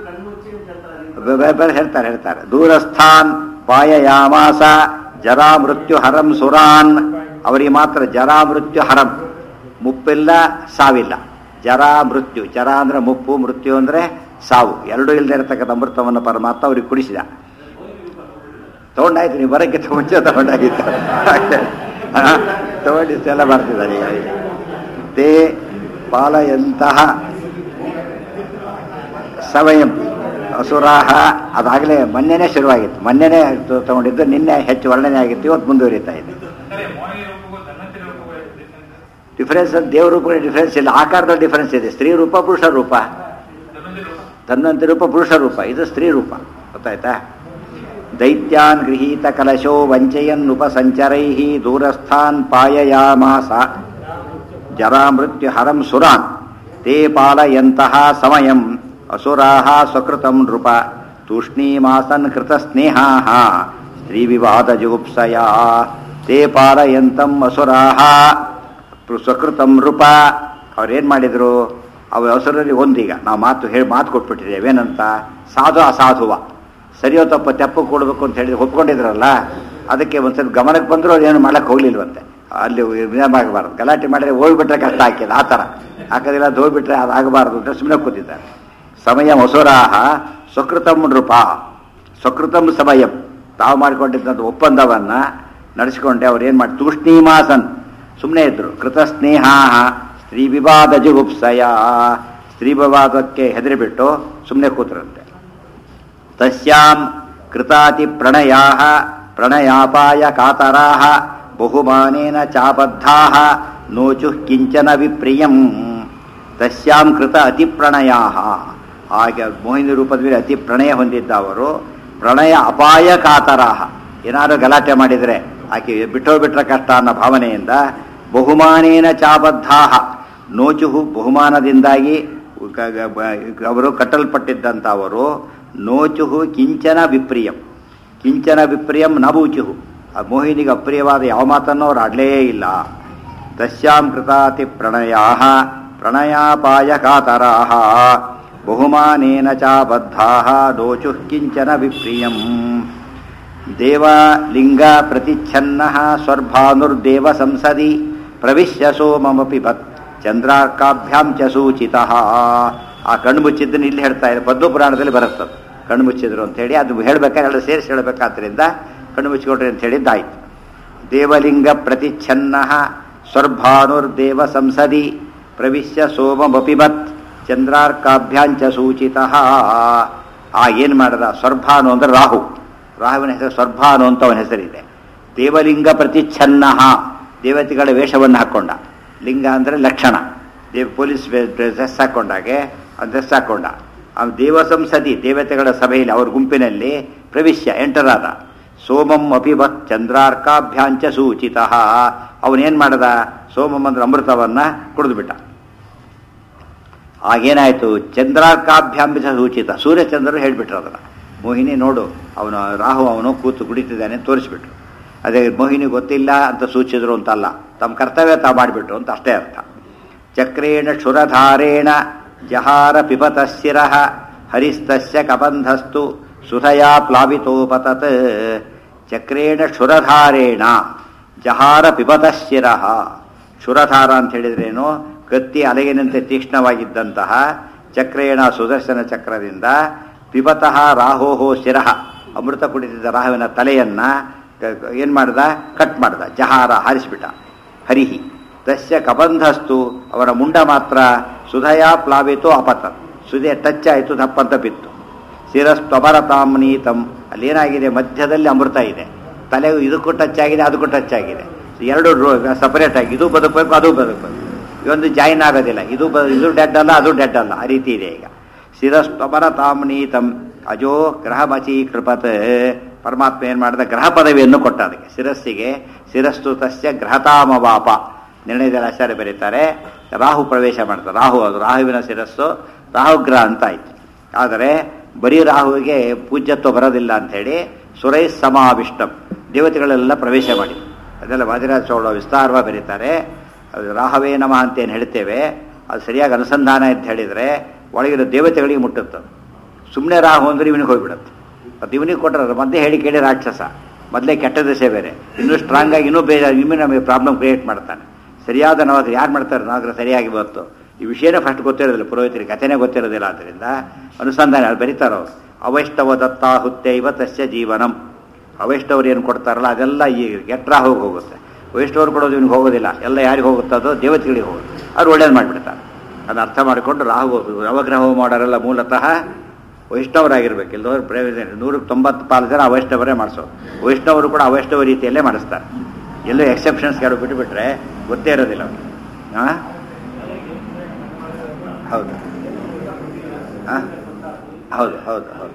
ಬೆ- ಬೆ- ಬೆ- ಹೇಳ್ತಾರೆ ಹೇಳ್ತಾರೆ ದೂರಸ್ಥಾನ್ ಪಾಯಯಾಮಾಸ ಜರಾ ಮೃತ್ಯು ಹರಂ ಸುರಾನ್ ಅವರಿಗೆ ಮಾತ್ರ ಜರಾ ಮೃತ್ಯು ಹರಂ ಮುಪ್ಪಿಲ್ಲ ಸಾವಿಲ್ಲ ಜರಾ ಮೃತ್ಯು ಜರ ಅಂದ್ರೆ ಮುಪ್ಪು ಮೃತ್ಯು ಅಂದ್ರೆ ಸಾವು ಎರಡೂ ಇಲ್ಲದೆ ಇರತಕ್ಕಂಥ ಅಮೃತವನ್ನು ಪರಮಾತ್ಮ ಅವ್ರಿಗೆ ಕುಡಿಸಿದ ತಗೊಂಡಾಯ್ತು ನೀವು ಬರಕ್ಕೆ ಮುಂಚೆ ತಗೊಂಡಾಗಿತ್ತು ತಗೊಂಡು ಇಷ್ಟೆಲ್ಲ ಮಾಡ್ತಿದ್ದಾರೆ ಈಗ ತೇ ಪಾಲಯಂತಹ ಸಮಯಂ ಅಸುರಾಹ ಅದಾಗಲೇ ಮೊನ್ನೆನೇ ಶುರುವಾಗಿತ್ತು ಮೊನ್ನೆನೇ ತ- ತಗೊಂಡಿದ್ದು ನಿನ್ನೆ ಹೆಚ್ಚು ವರ್ಣನೆ ಆಗಿತ್ತು ಇವತ್ತು ಮುಂದುವರಿತಾ ಇದೆ ಡಿಫರೆನ್ಸ್ ದೇವ್ರ ರೂಪ ಡಿಫರೆನ್ಸ್ ಇಲ್ಲ ಆಕಾರದಲ್ಲಿ ಡಿಫರೆನ್ಸ್ ಇದೆ ಸ್ತ್ರೀ ರೂಪ ಪುರುಷ ರೂಪ ತನ್ನಂತೆ ರೂಪ ಪುರುಷ ರೂಪ ಇದು ಸ್ತ್ರೀ ರೂಪ ಗೊತ್ತಾಯ್ತಾ ದೈತ್ಯಾನ್ ಗೃಹೀತ ಕಲಶೋ ವಂಚಯನ್ ಉಪಸಂಚರೈ ದೂರಸ್ಥಾನ್ ಪಾಯಯಾಮಾಸ ಜರಾ ಮೃತ್ಯು ಹರಂ ಸುರಾನ್ ತೇ ಪಾಲಯಂತಹ ಸಮಯಂ ಅಸುರಾಹ ಸ್ವಕೃತಂ ನೃಪ ತೂಷ್ಣೀಮಾಸನ್ ಕೃತ ಸ್ನೇಹಾ ಸ್ತ್ರೀ ವಿವಾದ ಜುಗುಪ್ಸಯ ತೇ ಪಾಲಯಂತಂ ಅಸುರಾಹ ಸ್ವಕೃತಂ ನೃಪ ಅವ್ರೇನ್ ಮಾಡಿದ್ರು ಅವ ಅವಸರದಲ್ಲಿ ಒಂದೀಗ ನಾವು ಮಾತು ಹೇಳಿ ಮಾತು ಕೊಟ್ಬಿಟ್ಟಿದ್ದೇವೆ ಏನಂತ ಸಾಧು ಅಸಾಧುವ ಸರಿಯೋ ತಪ್ಪ ತೆಪ್ಪು ಕೊಡಬೇಕು ಅಂತ ಹೇಳಿ ಒಪ್ಕೊಂಡಿದ್ರಲ್ಲ ಅದಕ್ಕೆ ಒಂದ್ಸಲ ಗಮನಕ್ಕೆ ಬಂದರೂ ಅದೇನು ಮಾಡಕ್ಕೆ ಹೋಗ್ಲಿಲ್ವಂತೆ ಅಲ್ಲಿ ಆಗಬಾರ್ದು ಗಲಾಟೆ ಮಾಡಿದ್ರೆ ಹೋಗ್ಬಿಟ್ರೆ ಕಷ್ಟ ಹಾಕಿಲ್ಲ ಆ ಥರ ಹಾಕೋದಿಲ್ಲ ಅದು ಹೋಗ್ಬಿಟ್ರೆ ಅದು ಆಗಬಾರ್ದು ಅಂತ ಸುಮ್ಮನೆ ಕೂತಿದ್ದಾರೆ ಸಮಯ ಮಸುರಾಹ ಸ್ವಕೃತಂ ನೃಪ ಸ್ವಕೃತಂ ಸಮಯಂ ತಾವು ಮಾಡಿಕೊಂಡಿದ್ದಂಥ ಒಪ್ಪಂದವನ್ನ ನಡೆಸಿಕೊಂಡೆ ಅವ್ರು ಏನು ಮಾಡಿ ತೂಷ್ಣೀಮಾಸನ್ ಸುಮ್ಮನೆ ಇದ್ರು ಕೃತ ಸ್ನೇಹ ಸ್ತ್ರೀ ವಿವಾದ ಜುಗುಪ್ಸಯ ಸ್ತ್ರೀ ವಿವಾದಕ್ಕೆ ಹೆದರಿಬಿಟ್ಟು ಸುಮ್ಮನೆ ಕೂತರಂತೆ ತಸ್ಯಾಂ ಕೃತಾತಿ ಪ್ರಣಯಾ ಪ್ರಣಯಾಪಾಯ ಕಾತರಾ ಬಹುಮಾನೇನ ಚಾಬದ್ಧಾ ನೋಚು ಕಿಂಚನ ವಿಪ್ರಿಯಂ ತಸ್ಯಾಂ ಕೃತ ಅತಿ ಪ್ರಣಯಾ ಹಾಗೆ ಮೋಹಿನಿ ರೂಪದಲ್ಲಿ ಅತಿ ಪ್ರಣಯ ಹೊಂದಿದ್ದ ಅವರು ಪ್ರಣಯ ಅಪಾಯ ಕಾತರಾಹ ಏನಾದ್ರು ಗಲಾಟೆ ಮಾಡಿದರೆ ಆಕೆ ಬಿಟ್ಟೋಗ್ಬಿಟ್ರೆ ಕಷ್ಟ ಅನ್ನೋ ಭಾವನೆಯಿಂದ ಬಹುಮಾನೇನ ಚಾಬದ್ಧಾ ನೋಚುಹು ಬಹುಮಾನದಿಂದಾಗಿ ಕ- ಗ- ಬ- ಅವರು ಕಟ್ಟಲ್ಪಟ್ಟಿದ್ದಂಥ ಅವರು ನೋಚುಹು ಕಿಂಚನ ವಿಪ್ರಿಯಂ ಕಿಂಚನ ವಿಪ್ರಿಯಂ ನಬೂಚುಹು ಆ ಮೋಹಿನಿಗೆ ಅಪ್ರಿಯವಾದ ಯಾವ ಮಾತನ್ನು ಅವ್ರು ಆಡಲೇ ಇಲ್ಲ ತಸ್ಯಾಂ ಕೃತಾತಿ ಪ್ರಣಯಾ ಪ್ರಣಯಾಪಾಯ ಕಾತರಾ ಬಹುಮಾನೇನ ಚಾಬದ್ಧಾ ನೋಚುಃ ಕಿಂಚನ ವಿಪ್ರಿಯಂ ದೇವಲಿಂಗ ಪ್ರತಿಚ್ಛನ್ನ ಸ್ವರ್ಭಾನುರ್ದೇವ ಸಂಸದಿ ಪ್ರವಿಶ್ಯ ಸೋಮಮಪಿ ಬತ್ ಚಂದ್ರಾರ್ಕಾಭ್ಯಾಂ ಚ ಸೂಚಿತ ಆ ಕಣ್ಣು ಮುಚ್ಚಿದ್ದನ್ನು ಇಲ್ಲಿ ಹೇಳ್ತಾ ಇದೆ ಪದ್ಮ ಪುರಾಣದಲ್ಲಿ ಬರುತ್ತದೆ ಕಣ್ಣು ಮುಚ್ಚಿದ್ರು ಅಂತ ಹೇಳಿ ಅದು ಹೇಳ್ಬೇಕಾದ್ರೆ ಎರಡು ಸೇರಿಸಿ ಹೇಳ್ಬೇಕಾದ್ರಿಂದ ಕಣ್ಣು ಮುಚ್ಚಿಕೊಡ್ರಿ ಅಂತ ಹೇಳಿದ್ದಾಯ್ತು ದೇವಲಿಂಗ ಪ್ರತಿಚ್ಛನ್ನ ಸ್ವರ್ಭಾನುರ್ದೇವ ಸಂಸದಿ ಪ್ರವಿಶ್ಯ ಸೋಮಮಪಿ ಬತ್ ಚಂದ್ರಾರ್ಕಾಭ್ಯಾಂಚ ಸೂಚಿತ ಆ ಏನು ಮಾಡದ ಸ್ವರ್ಭಾನು ಅಂದ್ರೆ ರಾಹು ರಾಹುವಿನ ಹೆಸರು ಸ್ವರ್ಭಾನು ಅಂತ ಅವನ ಹೆಸರಿದೆ ದೇವಲಿಂಗ ಪ್ರತಿಚ್ಛನ್ನ ದೇವತೆಗಳ ವೇಷವನ್ನು ಹಾಕ್ಕೊಂಡ ಲಿಂಗ ಅಂದರೆ ಲಕ್ಷಣ ದೇವ್ ಪೊಲೀಸ್ ಡ್ರೆಸ್ ಹಾಕ್ಕೊಂಡಾಗೆ ಆ ಡ್ರೆಸ್ ಹಾಕ್ಕೊಂಡ ಆ ದೇವಸಂಸದಿ ದೇವತೆಗಳ ಸಭೆಯಲ್ಲಿ ಅವ್ರ ಗುಂಪಿನಲ್ಲಿ ಪ್ರವಿಶ್ಯ ಎಂಟರಾದ ಸೋಮಂ ಅಪಿಬತ್ ಚಂದ್ರಾರ್ಕಾಭ್ಯಾಂಚ ಸೂಚಿತ ಅವನೇನು ಮಾಡದ ಸೋಮಂ ಅಂದ್ರೆ ಅಮೃತವನ್ನ ಕುಡಿದುಬಿಟ್ಟ ಆಗೇನಾಯಿತು ಚಂದ್ರಾರ್ಕಾಭ್ಯಾಂಬಿತ ಸೂಚಿತ ಸೂರ್ಯಚಂದ್ರರು ಹೇಳಿಬಿಟ್ರು ಅದನ್ನು ಮೋಹಿನಿ ನೋಡು ಅವನು ರಾಹು ಅವನು ಕೂತು ಕುಡಿತಿದ್ದಾನೆ ಅಂತ ತೋರಿಸ್ಬಿಟ್ರು ಅದೇ ಮೋಹಿನಿ ಗೊತ್ತಿಲ್ಲ ಅಂತ ಸೂಚಿಸಿದ್ರು ಅಂತಲ್ಲ ತಮ್ಮ ಕರ್ತವ್ಯ ತಾ ಮಾಡಿಬಿಟ್ರು ಅಂತ ಅಷ್ಟೇ ಅರ್ಥ ಚಕ್ರೇಣ ಕ್ಷುರಧಾರೇಣ ಜಹಾರ ಪಿಬತಶಿರ ಹರಿಸ್ತಸ್ಯ ಕಬಂಧಸ್ತು ಸುಧಯಾ ಪ್ಲಾವಿತೋಪತತ್ ಚಕ್ರೇಣ ಕ್ಷುರಧಾರೇಣ ಜಹಾರ ಪಿಬತಶಿರ ಕ್ಷುರಧಾರ ಅಂತ ಹೇಳಿದ್ರೇನು ಕತ್ತಿ ಅಲೆಗಿನಂತೆ ತೀಕ್ಷ್ಣವಾಗಿದ್ದಂತಹ ಚಕ್ರೇಣ ಸುದರ್ಶನ ಚಕ್ರದಿಂದ ಪಿಬತಃ ರಾಹೋಹೋ ಶಿರಃ ಅಮೃತ ಕುಡಿತಿದ್ದ ರಾಹುವಿನ ತಲೆಯನ್ನ ಏನು ಮಾಡ್ದ ಕಟ್ ಮಾಡ್ದ ಜಹಾರ ಹಾರಿಸ್ಬಿಟ್ಟ ಹರಿಹಿ ತಸ್ಯ ಕಬಂಧಸ್ತು ಅವರ ಮುಂಡ ಮಾತ್ರ ಸುಧಯಾ ಪ್ಲಾವಿತು ಅಪತ ಸುದೆ ಟಚ್ ಆಯಿತು ತಪ್ಪಂತ ಬಿತ್ತು ಶಿರಸ್ತ್ವಮರತಾಮ್ನೀತಂ ಅಲ್ಲೇನಾಗಿದೆ ಮಧ್ಯದಲ್ಲಿ ಅಮೃತ ಇದೆ ತಲೆ ಇದಕ್ಕೂ ಟಚ್ ಆಗಿದೆ ಅದಕ್ಕೂ ಟಚ್ ಆಗಿದೆ ಎರಡು ಸಪರೇಟ್ ಆಗಿ ಇದು ಬದುಕಬೇಕು ಅದು ಬದುಕಬೇಕು ಇದೊಂದು ಜಾಯಿನ್ ಆಗೋದಿಲ್ಲ ಇದು ಬ ಇದು ಡೆಡ್ ಅಲ್ಲ ಅದು ಡೆಡ್ ಅಲ್ಲ ಆ ರೀತಿ ಇದೆ ಈಗ ಶಿರಸ್ತ್ವಮರತಾಮ್ನೀತಂ ಅಜೋ ಗ್ರಹಮಚಿ ಕೃಪತ್ ಪರಮಾತ್ಮ ಏನು ಮಾಡಿದ ಗ್ರಹ ಪದವಿಯನ್ನು ಕೊಟ್ಟ ಅದಕ್ಕೆ ಶಿರಸ್ಸಿಗೆ ಶಿರಸ್ತು ತಸ್ಯ ಗ್ರಹತಾಮವಾಪ ನಿರ್ಣಯದಲ್ಲಿ ಆಚಾರ್ಯ ಬರೀತಾರೆ ರಾಹು ಪ್ರವೇಶ ಮಾಡ್ತಾರೆ ರಾಹು ಅದು ರಾಹುವಿನ ಶಿರಸ್ಸು ರಾಹುಗ್ರಹ ಅಂತ ಆಯ್ತು ಆದರೆ ಬರೀ ರಾಹುವಿಗೆ ಪೂಜ್ಯತ್ವ ಬರೋದಿಲ್ಲ ಅಂಥೇಳಿ ಸುರೈ ಸಮಾವಿಷ್ಟಂ ದೇವತೆಗಳೆಲ್ಲ ಪ್ರವೇಶ ಮಾಡಿ ಅದೆಲ್ಲ ವಾದಿರಾಜ ಚೌಡ ವಿಸ್ತಾರವಾಗಿ ಬರೀತಾರೆ ಅದು ರಾಹವೇ ನಮಃ ಅಂತ ಏನು ಹೇಳ್ತೇವೆ ಅದು ಸರಿಯಾಗಿ ಅನುಸಂಧಾನ ಅಂತ ಹೇಳಿದರೆ ಒಳಗಿರೋ ದೇವತೆಗಳಿಗೆ ಮುಟ್ಟುತ್ತದೆ ಸುಮ್ಮನೆ ರಾಹು ಅಂದ್ರೆ ಇವನಿಗೆ ಹೋಗ್ಬಿಡುತ್ತೆ ಮತ್ತು ಇವನಿಗೆ ಕೊಟ್ಟರೆ ಮೊದಲೇ ಹೇಳಿ ಕೇಳಿ ರಾಕ್ಷಸ ಮೊದಲೇ ಕೆಟ್ಟ ದಶೆ ಬೇರೆ ಇನ್ನೂ ಸ್ಟ್ರಾಂಗ್ ಆಗಿ ಇನ್ನೂ ಬೇರೆ ಇನ್ನೂ ನಮಗೆ ಪ್ರಾಬ್ಲಮ್ ಕ್ರಿಯೇಟ್ ಮಾಡ್ತಾನೆ ಸರಿಯಾದ ನವಗ್ರ ಯಾರು ಮಾಡ್ತಾರೆ ನವಗ್ರ ಸರಿಯಾಗಿ ಬಂತು ಈ ವಿಷಯನೇ ಫಸ್ಟ್ ಗೊತ್ತಿರೋದಿಲ್ಲ ಪುರೋಹಿತರಿಗೆ ಕಥೆನೇ ಗೊತ್ತಿರೋದಿಲ್ಲ ಆದ್ದರಿಂದ ಅನುಸಂಧಾನ ಅಲ್ಲಿ ಬರೀತಾರೋ ಅವೈಷ್ಟವ ದತ್ತಾಹುತ್ತೈವ ತಸ್ಯ ಜೀವನಂ ಅವೈಷ್ಟವ್ರು ಏನು ಕೊಡ್ತಾರಲ್ಲ ಅದೆಲ್ಲ ಈ ಕೆಟ್ಟ ಹೋಗಿ ಹೋಗುತ್ತೆ ವೈಷ್ಣವರು ಕೊಡೋದು ಇವನಿಗೆ ಹೋಗೋದಿಲ್ಲ ಎಲ್ಲ ಯಾರಿಗೆ ಹೋಗುತ್ತೋ ಅದು ದೇವತೆಗಳಿಗೆ ಹೋಗುತ್ತೆ ಅವ್ರು ಒಳ್ಳೇದು ಮಾಡಿಬಿಡ್ತಾರೆ ಅದನ್ನ ಅರ್ಥ ಮಾಡಿಕೊಂಡು ರಾಹು ನವಗ್ರಹ ಹೋಮ ಮಾಡೋರೆಲ್ಲ ಮೂಲತಃ ವೈಷ್ಣವರಾಗಿರ್ಬೇಕು ಇಲ್ಲದವ್ರು ಪ್ರಯೋಜನ ನೂರಕ್ಕೆ ತೊಂಬತ್ತು ಪಾಲು ಜನ ಅವೈಷ್ಣವರೇ ಮಾಡಿಸೋದು ವೈಷ್ಣವರು ಕೂಡ ಅವೈಷ್ಣವ ರೀತಿಯಲ್ಲೇ ಮಾಡಿಸ್ತಾರೆ ಎಲ್ಲೋ ಎಕ್ಸೆಪ್ಷನ್ಸ್ ಕೆಲವು ಬಿಟ್ಟುಬಿಟ್ರೆ ಗೊತ್ತೇ ಇರೋದಿಲ್ಲ ಅವ್ರಿಗೆ ಹಾಂ ಹೌದು ಹಾಂ ಹೌದು ಹೌದು ಹೌದು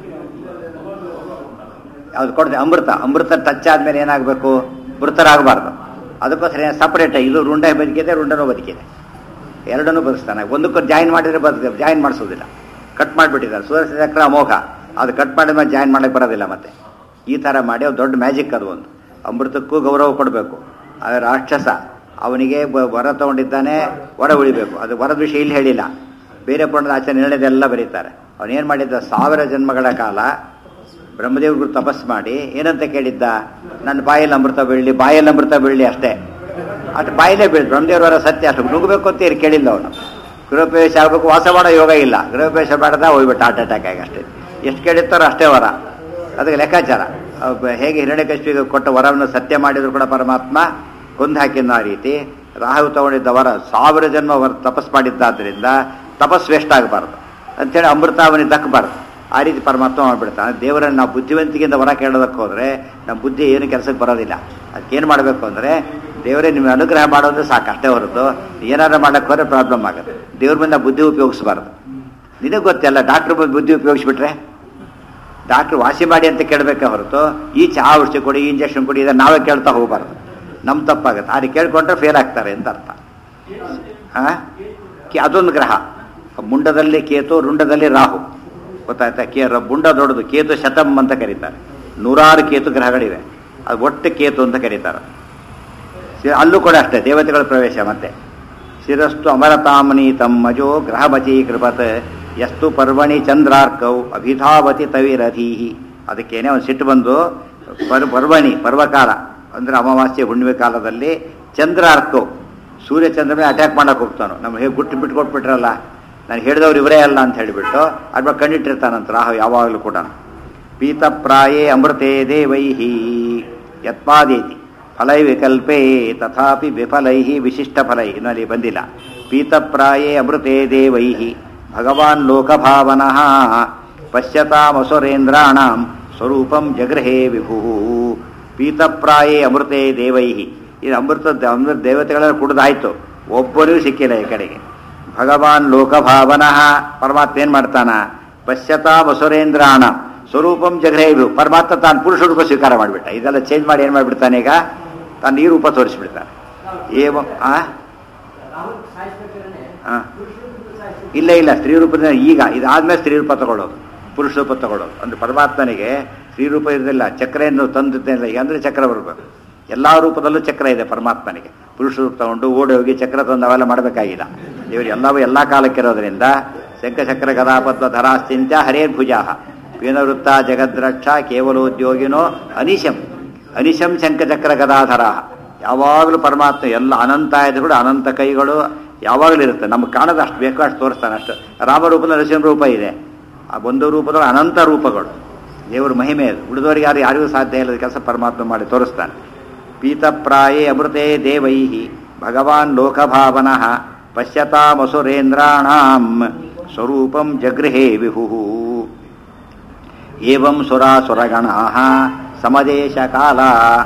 ಯಾವ್ದು ಕೊಡ್ದೆ ಅಮೃತ ಅಮೃತ ಟಚ್ ಆದ್ಮೇಲೆ ಏನಾಗಬೇಕು ಮೃತರಾಗಬಾರ್ದು ಅದಕ್ಕೋಸ್ಕರ ಸಪರೇಟ್ ಇದು ರುಂಡ ಬದುಕಿದೆ ರುಂಡನೂ ಬದುಕಿದೆ ಎರಡನ್ನೂ ಬದುಕ್ತಾನೆ ಒಂದಕ್ಕೂ ಜಾಯಿನ್ ಮಾಡಿದ್ರೆ ಬದುಕ ಜಾಯಿನ್ ಮಾಡಿಸೋದಿಲ್ಲ ಕಟ್ ಮಾಡಿಬಿಟ್ಟಿದ್ದಾರೆ ಸುದರ್ಶನ ಚಕ್ರ ಅಮೋಘ ಅದು ಕಟ್ ಮಾಡಿದ್ಮೇಲೆ ಜಾಯಿನ್ ಮಾಡಕ್ಕೆ ಬರೋದಿಲ್ಲ ಮತ್ತೆ ಈ ಥರ ಮಾಡಿ ಅದು ದೊಡ್ಡ ಮ್ಯಾಜಿಕ್ ಅದು ಒಂದು ಅಮೃತಕ್ಕೂ ಗೌರವ ಕೊಡಬೇಕು ಆದರೆ ರಾಕ್ಷಸ ಅವನಿಗೆ ಬ- ವರ ತಗೊಂಡಿದ್ದಾನೆ ವರ ಉಳಿಬೇಕು ಅದು ವರದ ವಿಷಯ ಇಲ್ಲಿ ಹೇಳಿಲ್ಲ ಬೇರೆ ಪುರಾಣದ ಆಚಾರ್ಯ ನಿರ್ಣಯದೆಲ್ಲ ಬರೀತಾರೆ ಅವನೇನು ಮಾಡಿದ್ದ ಸಾವಿರ ಜನ್ಮಗಳ ಕಾಲ ಬ್ರಹ್ಮದೇವ್ರಿಗೂ ತಪಸ್ ಮಾಡಿ ಏನಂತ ಕೇಳಿದ್ದ ನನ್ನ ಬಾಯಲ್ಲಿ ಅಮೃತ ಬೀಳಲಿ ಬಾಯಲ್ಲಿ ಅಮೃತ ಬೀಳಲಿ ಅಷ್ಟೇ ಅಷ್ಟು ಬಾಯಲ್ಲೇ ಬೀಳ್ ಬ್ರಹ್ಮದೇವ್ರವರ ಸತ್ಯ ಅಷ್ಟು ನುಗ್ಗಬೇಕು ಅಂತ ಏನು ಕೇಳಿಲ್ಲ ಅವನು ಗೃಹಪ್ರವೇಶ ಆಗಬೇಕು ವಾಸ ಮಾಡೋ ಯೋಗ ಇಲ್ಲ ಗೃಹಪ್ರವೇಶ ಮಾಡದ ಹೋಗ್ಬಿಟ್ಟು ಹಾರ್ಟ್ ಅಟ್ಯಾಕ್ ಆಗಿ ಅಷ್ಟೇ ಎಷ್ಟು ಕೇಳಿರ್ತಾರೋ ಅಷ್ಟೇ ವರ ಅದಕ್ಕೆ ಲೆಕ್ಕಾಚಾರ ಅವ್ ಬ- ಹೇಗೆ ಹಿರಣ್ಯಕಶ್ಮಿಗೆ ಕೊಟ್ಟ ವರವನ್ನು ಸತ್ಯ ಮಾಡಿದ್ರು ಕೂಡ ಪರಮಾತ್ಮ ಕೊಂದು ಹಾಕಿದ ಆ ರೀತಿ ರಾಹು ತಗೊಂಡಿದ್ದ ವರ ಸಾವಿರ ಜನ್ಮ ವರ ತಪಸ್ ಮಾಡಿದ್ದಾದ್ರಿಂದ ತಪಸ್ ವೇಸ್ಟ್ ಆಗಬಾರ್ದು ಅಂಥೇಳಿ ಅಮೃತ ಅವನಿಗೆ ದಕ್ಕಬಾರ್ದು ಆ ರೀತಿ ಪರಮಾತ್ಮ ಮಾಡ್ಬಿಡ್ತಾನೆ ದೇವರನ್ನು ನಾವು ಬುದ್ಧಿವಂತಿಕೆಯಿಂದ ವರ ಕೇಳೋದಕ್ಕೆ ಹೋದರೆ ನಮ್ಮ ಬುದ್ಧಿ ಏನು ಕೆಲಸಕ್ಕೆ ಬರೋದಿಲ್ಲ ಅದಕ್ಕೇನು ಮಾಡಬೇಕು ಅಂದರೆ ದೇವರೇ ನಿಮಗೆ ಅನುಗ್ರಹ ಮಾಡೋದು ಸಾಕು ಅಷ್ಟೇ ಹೊರತು ಏನಾದ್ರು ಮಾಡಕ್ಕೆ ಹೋದ್ರೆ ಪ್ರಾಬ್ಲಮ್ ಆಗುತ್ತೆ ದೇವ್ರ ಬಂದ ಬುದ್ಧಿ ಉಪಯೋಗಿಸಬಾರ್ದು ನಿನಗೆ ಗೊತ್ತಲ್ಲ ಡಾಕ್ಟ್ರ್ ಬಂದು ಬುದ್ಧಿ ಉಪಯೋಗಿಸ್ಬಿಟ್ರೆ ಡಾಕ್ಟ್ರ್ ವಾಸಿ ಮಾಡಿ ಅಂತ ಕೇಳಬೇಕೆ ಹೊರತು ಈ ಚಹಾ ಔಷಧಿ ಕೊಡಿ ಈ ಇಂಜೆಕ್ಷನ್ ಕೊಡಿ ಇದನ್ನು ನಾವೇ ಕೇಳ್ತಾ ಹೋಗಬಾರ್ದು ನಮ್ಮ ತಪ್ಪಾಗುತ್ತೆ ಆ ರೀತಿ ಕೇಳ್ಕೊಂಡ್ರೆ ಫೇಲ್ ಆಗ್ತಾರೆ ಅಂತ ಅರ್ಥ ಆ? ಕಿ- ಅದೊಂದು ಗ್ರಹ ಮುಂಡದಲ್ಲಿ ಕೇತು ರುಂಡದಲ್ಲಿ ರಾಹು ಗೊತ್ತಾಯ್ತಾ ಕೇ ರ- ಮುಂಡ ದೊಡ್ಡದು ಕೇತು ಶತಂ ಅಂತ ಕರೀತಾರೆ ನೂರಾರು ಕೇತು ಗ್ರಹಗಳಿವೆ ಅದು ಒಟ್ಟು ಕೇತು ಅಂತ ಕರೀತಾರೆ ಸಿ- ಅಲ್ಲೂ ಕೂಡ ಅಷ್ಟೇ ದೇವತೆಗಳ ಪ್ರವೇಶ ಮತ್ತೆ ಶಿರಸ್ತು ಅಮರತಾಮನಿ ತಮ್ಮಜೋ ಗ್ರಹಮಚಿ ಕೃಪತ್ ಎಷ್ಟು ಪರ್ವಣಿ ಚಂದ್ರಾರ್ಕೌ ಅಭಿಧಾವತಿ ತವಿರಧೀಹಿ ಅದಕ್ಕೇನೆ ಒಂದು ಸಿಟ್ಟು ಬಂದು ಪರ್ ಪರ್ವಣಿ ಪರ್ವಕಾಲ ಅಂದ್ರೆ ಅಮಾವಾಸ್ಯೆ ಹುಣ್ಣಿಮೆ ಕಾಲದಲ್ಲಿ ಚಂದ್ರಾರ್ಕೌ ಸೂರ್ಯ ಚಂದ್ರ ಮೇಲೆ ಅಟ್ಯಾಕ್ ಮಾಡಕ್ಕೆ ಹೋಗ್ತಾನು ನಮ್ಗೆ ಹೇಗೆ ಗುಟ್ಟು ಬಿಟ್ಟು ಕೊಟ್ಬಿಟ್ರಲ್ಲ ನಾನು ಹೇಳಿದವ್ರು ಇವರೇ ಅಲ್ಲ ಅಂತ ಹೇಳಿಬಿಟ್ಟು ಅದ್ರ ಕಂಡಿಟ್ಟಿರ್ತಾನಂತ ರಾಹು ಯಾವಾಗಲೂ ಕೂಡ ಪೀತಪ್ರಾಯೇ ಅಮೃತೇ ದೇವೈಹಿ ಯತ್ಪಾದೇತಿ ಫಲೈ ವಿಕಲ್ಪೇ ತಥಾಪಿ ವಿಫಲೈ ವಿಶಿಷ್ಟ ಫಲೈ ಇನ್ನಲ್ಲಿ ಬಂದಿಲ್ಲ ಪೀತಪ್ರಾಯೇ ಅಮೃತೇ ದೇವೈ ಭಗವಾನ್ ಲೋಕಭಾವನಃ ಪಶ್ಯತಾಮಸುರೇಂದ್ರಾಣಾಂ ಸ್ವರೂಪಂ ಜಗೃಹೇ ವಿಭು ಪೀತಪ್ರಾಯೇ ಅಮೃತೇ ದೇವೈ ಇದು ಅಮೃತ ಅಮೃತ ದೇವತೆಗಳೆಲ್ಲ ಕುಡ್ದಾಯ್ತು ಒಬ್ಬರಿಗೂ ಸಿಕ್ಕಿಲ್ಲ ಈ ಕಡೆಗೆ ಭಗವಾನ್ ಲೋಕಭಾವನಃ ಪರಮಾತ್ಮ ಏನ್ ಮಾಡ್ತಾನ ಪಶ್ಯತಾ ವಸುರೇಂದ್ರಾಣ ಸ್ವರೂಪಂ ಜಗರೇವು ಪರಮಾತ್ಮ ತಾನು ಪುರುಷ ರೂಪ ಸ್ವೀಕಾರ ಮಾಡಿಬಿಟ್ಟ ಇದೆಲ್ಲ ಚೇಂಜ್ ಮಾಡಿ ಏನ್ ಮಾಡ್ಬಿಡ್ತಾನೆ ಈಗ ತಾನು ಈ ರೂಪ ತೋರಿಸ್ಬಿಡ್ತಾನೆ ಏವ ಆ ಆ. ಇಲ್ಲ ಇಲ್ಲ ಸ್ತ್ರೀ ರೂಪದ ಈಗ ಇದಾದ್ಮೇಲೆ ಸ್ತ್ರೀ ರೂಪ ತಗೊಳ್ಳೋದು ಪುರುಷ ರೂಪ ತಗೊಳ್ಳೋದು ಅಂದ್ರೆ ಪರಮಾತ್ಮನಿಗೆ ಸ್ತ್ರೀ ರೂಪ ಇರಲಿಲ್ಲ ಚಕ್ರೆಯನ್ನು ತಂದಿದ್ದೇನೆ ಈಗ ಅಂದ್ರೆ ಚಕ್ರ ಬರಬೇಕು ಎಲ್ಲಾ ರೂಪದಲ್ಲೂ ಚಕ್ರ ಇದೆ ಪರಮಾತ್ಮನಿಗೆ ಪುರುಷ ರೂಪ ತಗೊಂಡು ಓಡಿ ಹೋಗಿ ಚಕ್ರ ತಂದು ಅವೆಲ್ಲ ಮಾಡಬೇಕಾಗಿಲ್ಲ ಇವರು ಎಲ್ಲವೂ ಎಲ್ಲಾ ಕಾಲಕ್ಕಿರೋದ್ರಿಂದ ಶಂಖಚಕ್ರ ಗದಾಪದ್ಮ ಧರಾಶ್ಚಿಂತ್ಯ ಹರೇ ಭುಜಾ ಪೀನವೃತ್ತ ಜಗದ್ರಕ್ಷ ಕೇವಲೋದ್ಯೋಗಿನೋ ಅನಿಶಂ ಅನಿಶಂ ಶಂಖಚಕ್ರ ಗದಾಧರ ಯಾವಾಗಲೂ ಪರಮಾತ್ಮ ಎಲ್ಲ ಅನಂತ ಆಯುಧಗಳು ಅನಂತ ಕೈಗಳು ಯಾವಾಗಲೂ ಇರುತ್ತೆ ನಮ್ಗೆ ಕಾಣೋದು ಅಷ್ಟು ಬೇಕೋ ಅಷ್ಟು ತೋರಿಸ್ತಾನೆ ಅಷ್ಟು ರಾಮರೂಪದ ನರಸಿಂಹ ರೂಪ ಇದೆ ಆ ಒಂದು ರೂಪದೊಳಗೆ ಅನಂತ ರೂಪಗಳು ದೇವರ ಮಹಿಮೆ ಅದು ಉಳಿದವರಿಗೆ ಯಾರು ಯಾರಿಗೂ ಸಾಧ್ಯ ಇಲ್ಲದ ಕೆಲಸ ಪರಮಾತ್ಮ ಮಾಡಿ ತೋರಿಸ್ತಾನೆ ಪೀತಪ್ರಾಯೇ ಅಮೃತೇ ದೇವೈ ಭಗವಾನ್ ಲೋಕಭಾವನಃ ಪಶ್ಯತಾಮಸುರೇಂದ್ರಾಣಾಂ ಸ್ವರೂಪಂ ಜಗೃಹೇ ವಿಭು ಏವಂ ಸುರಾಸುರಗಣಾಃ ಸಮದೇಶಕಾಲ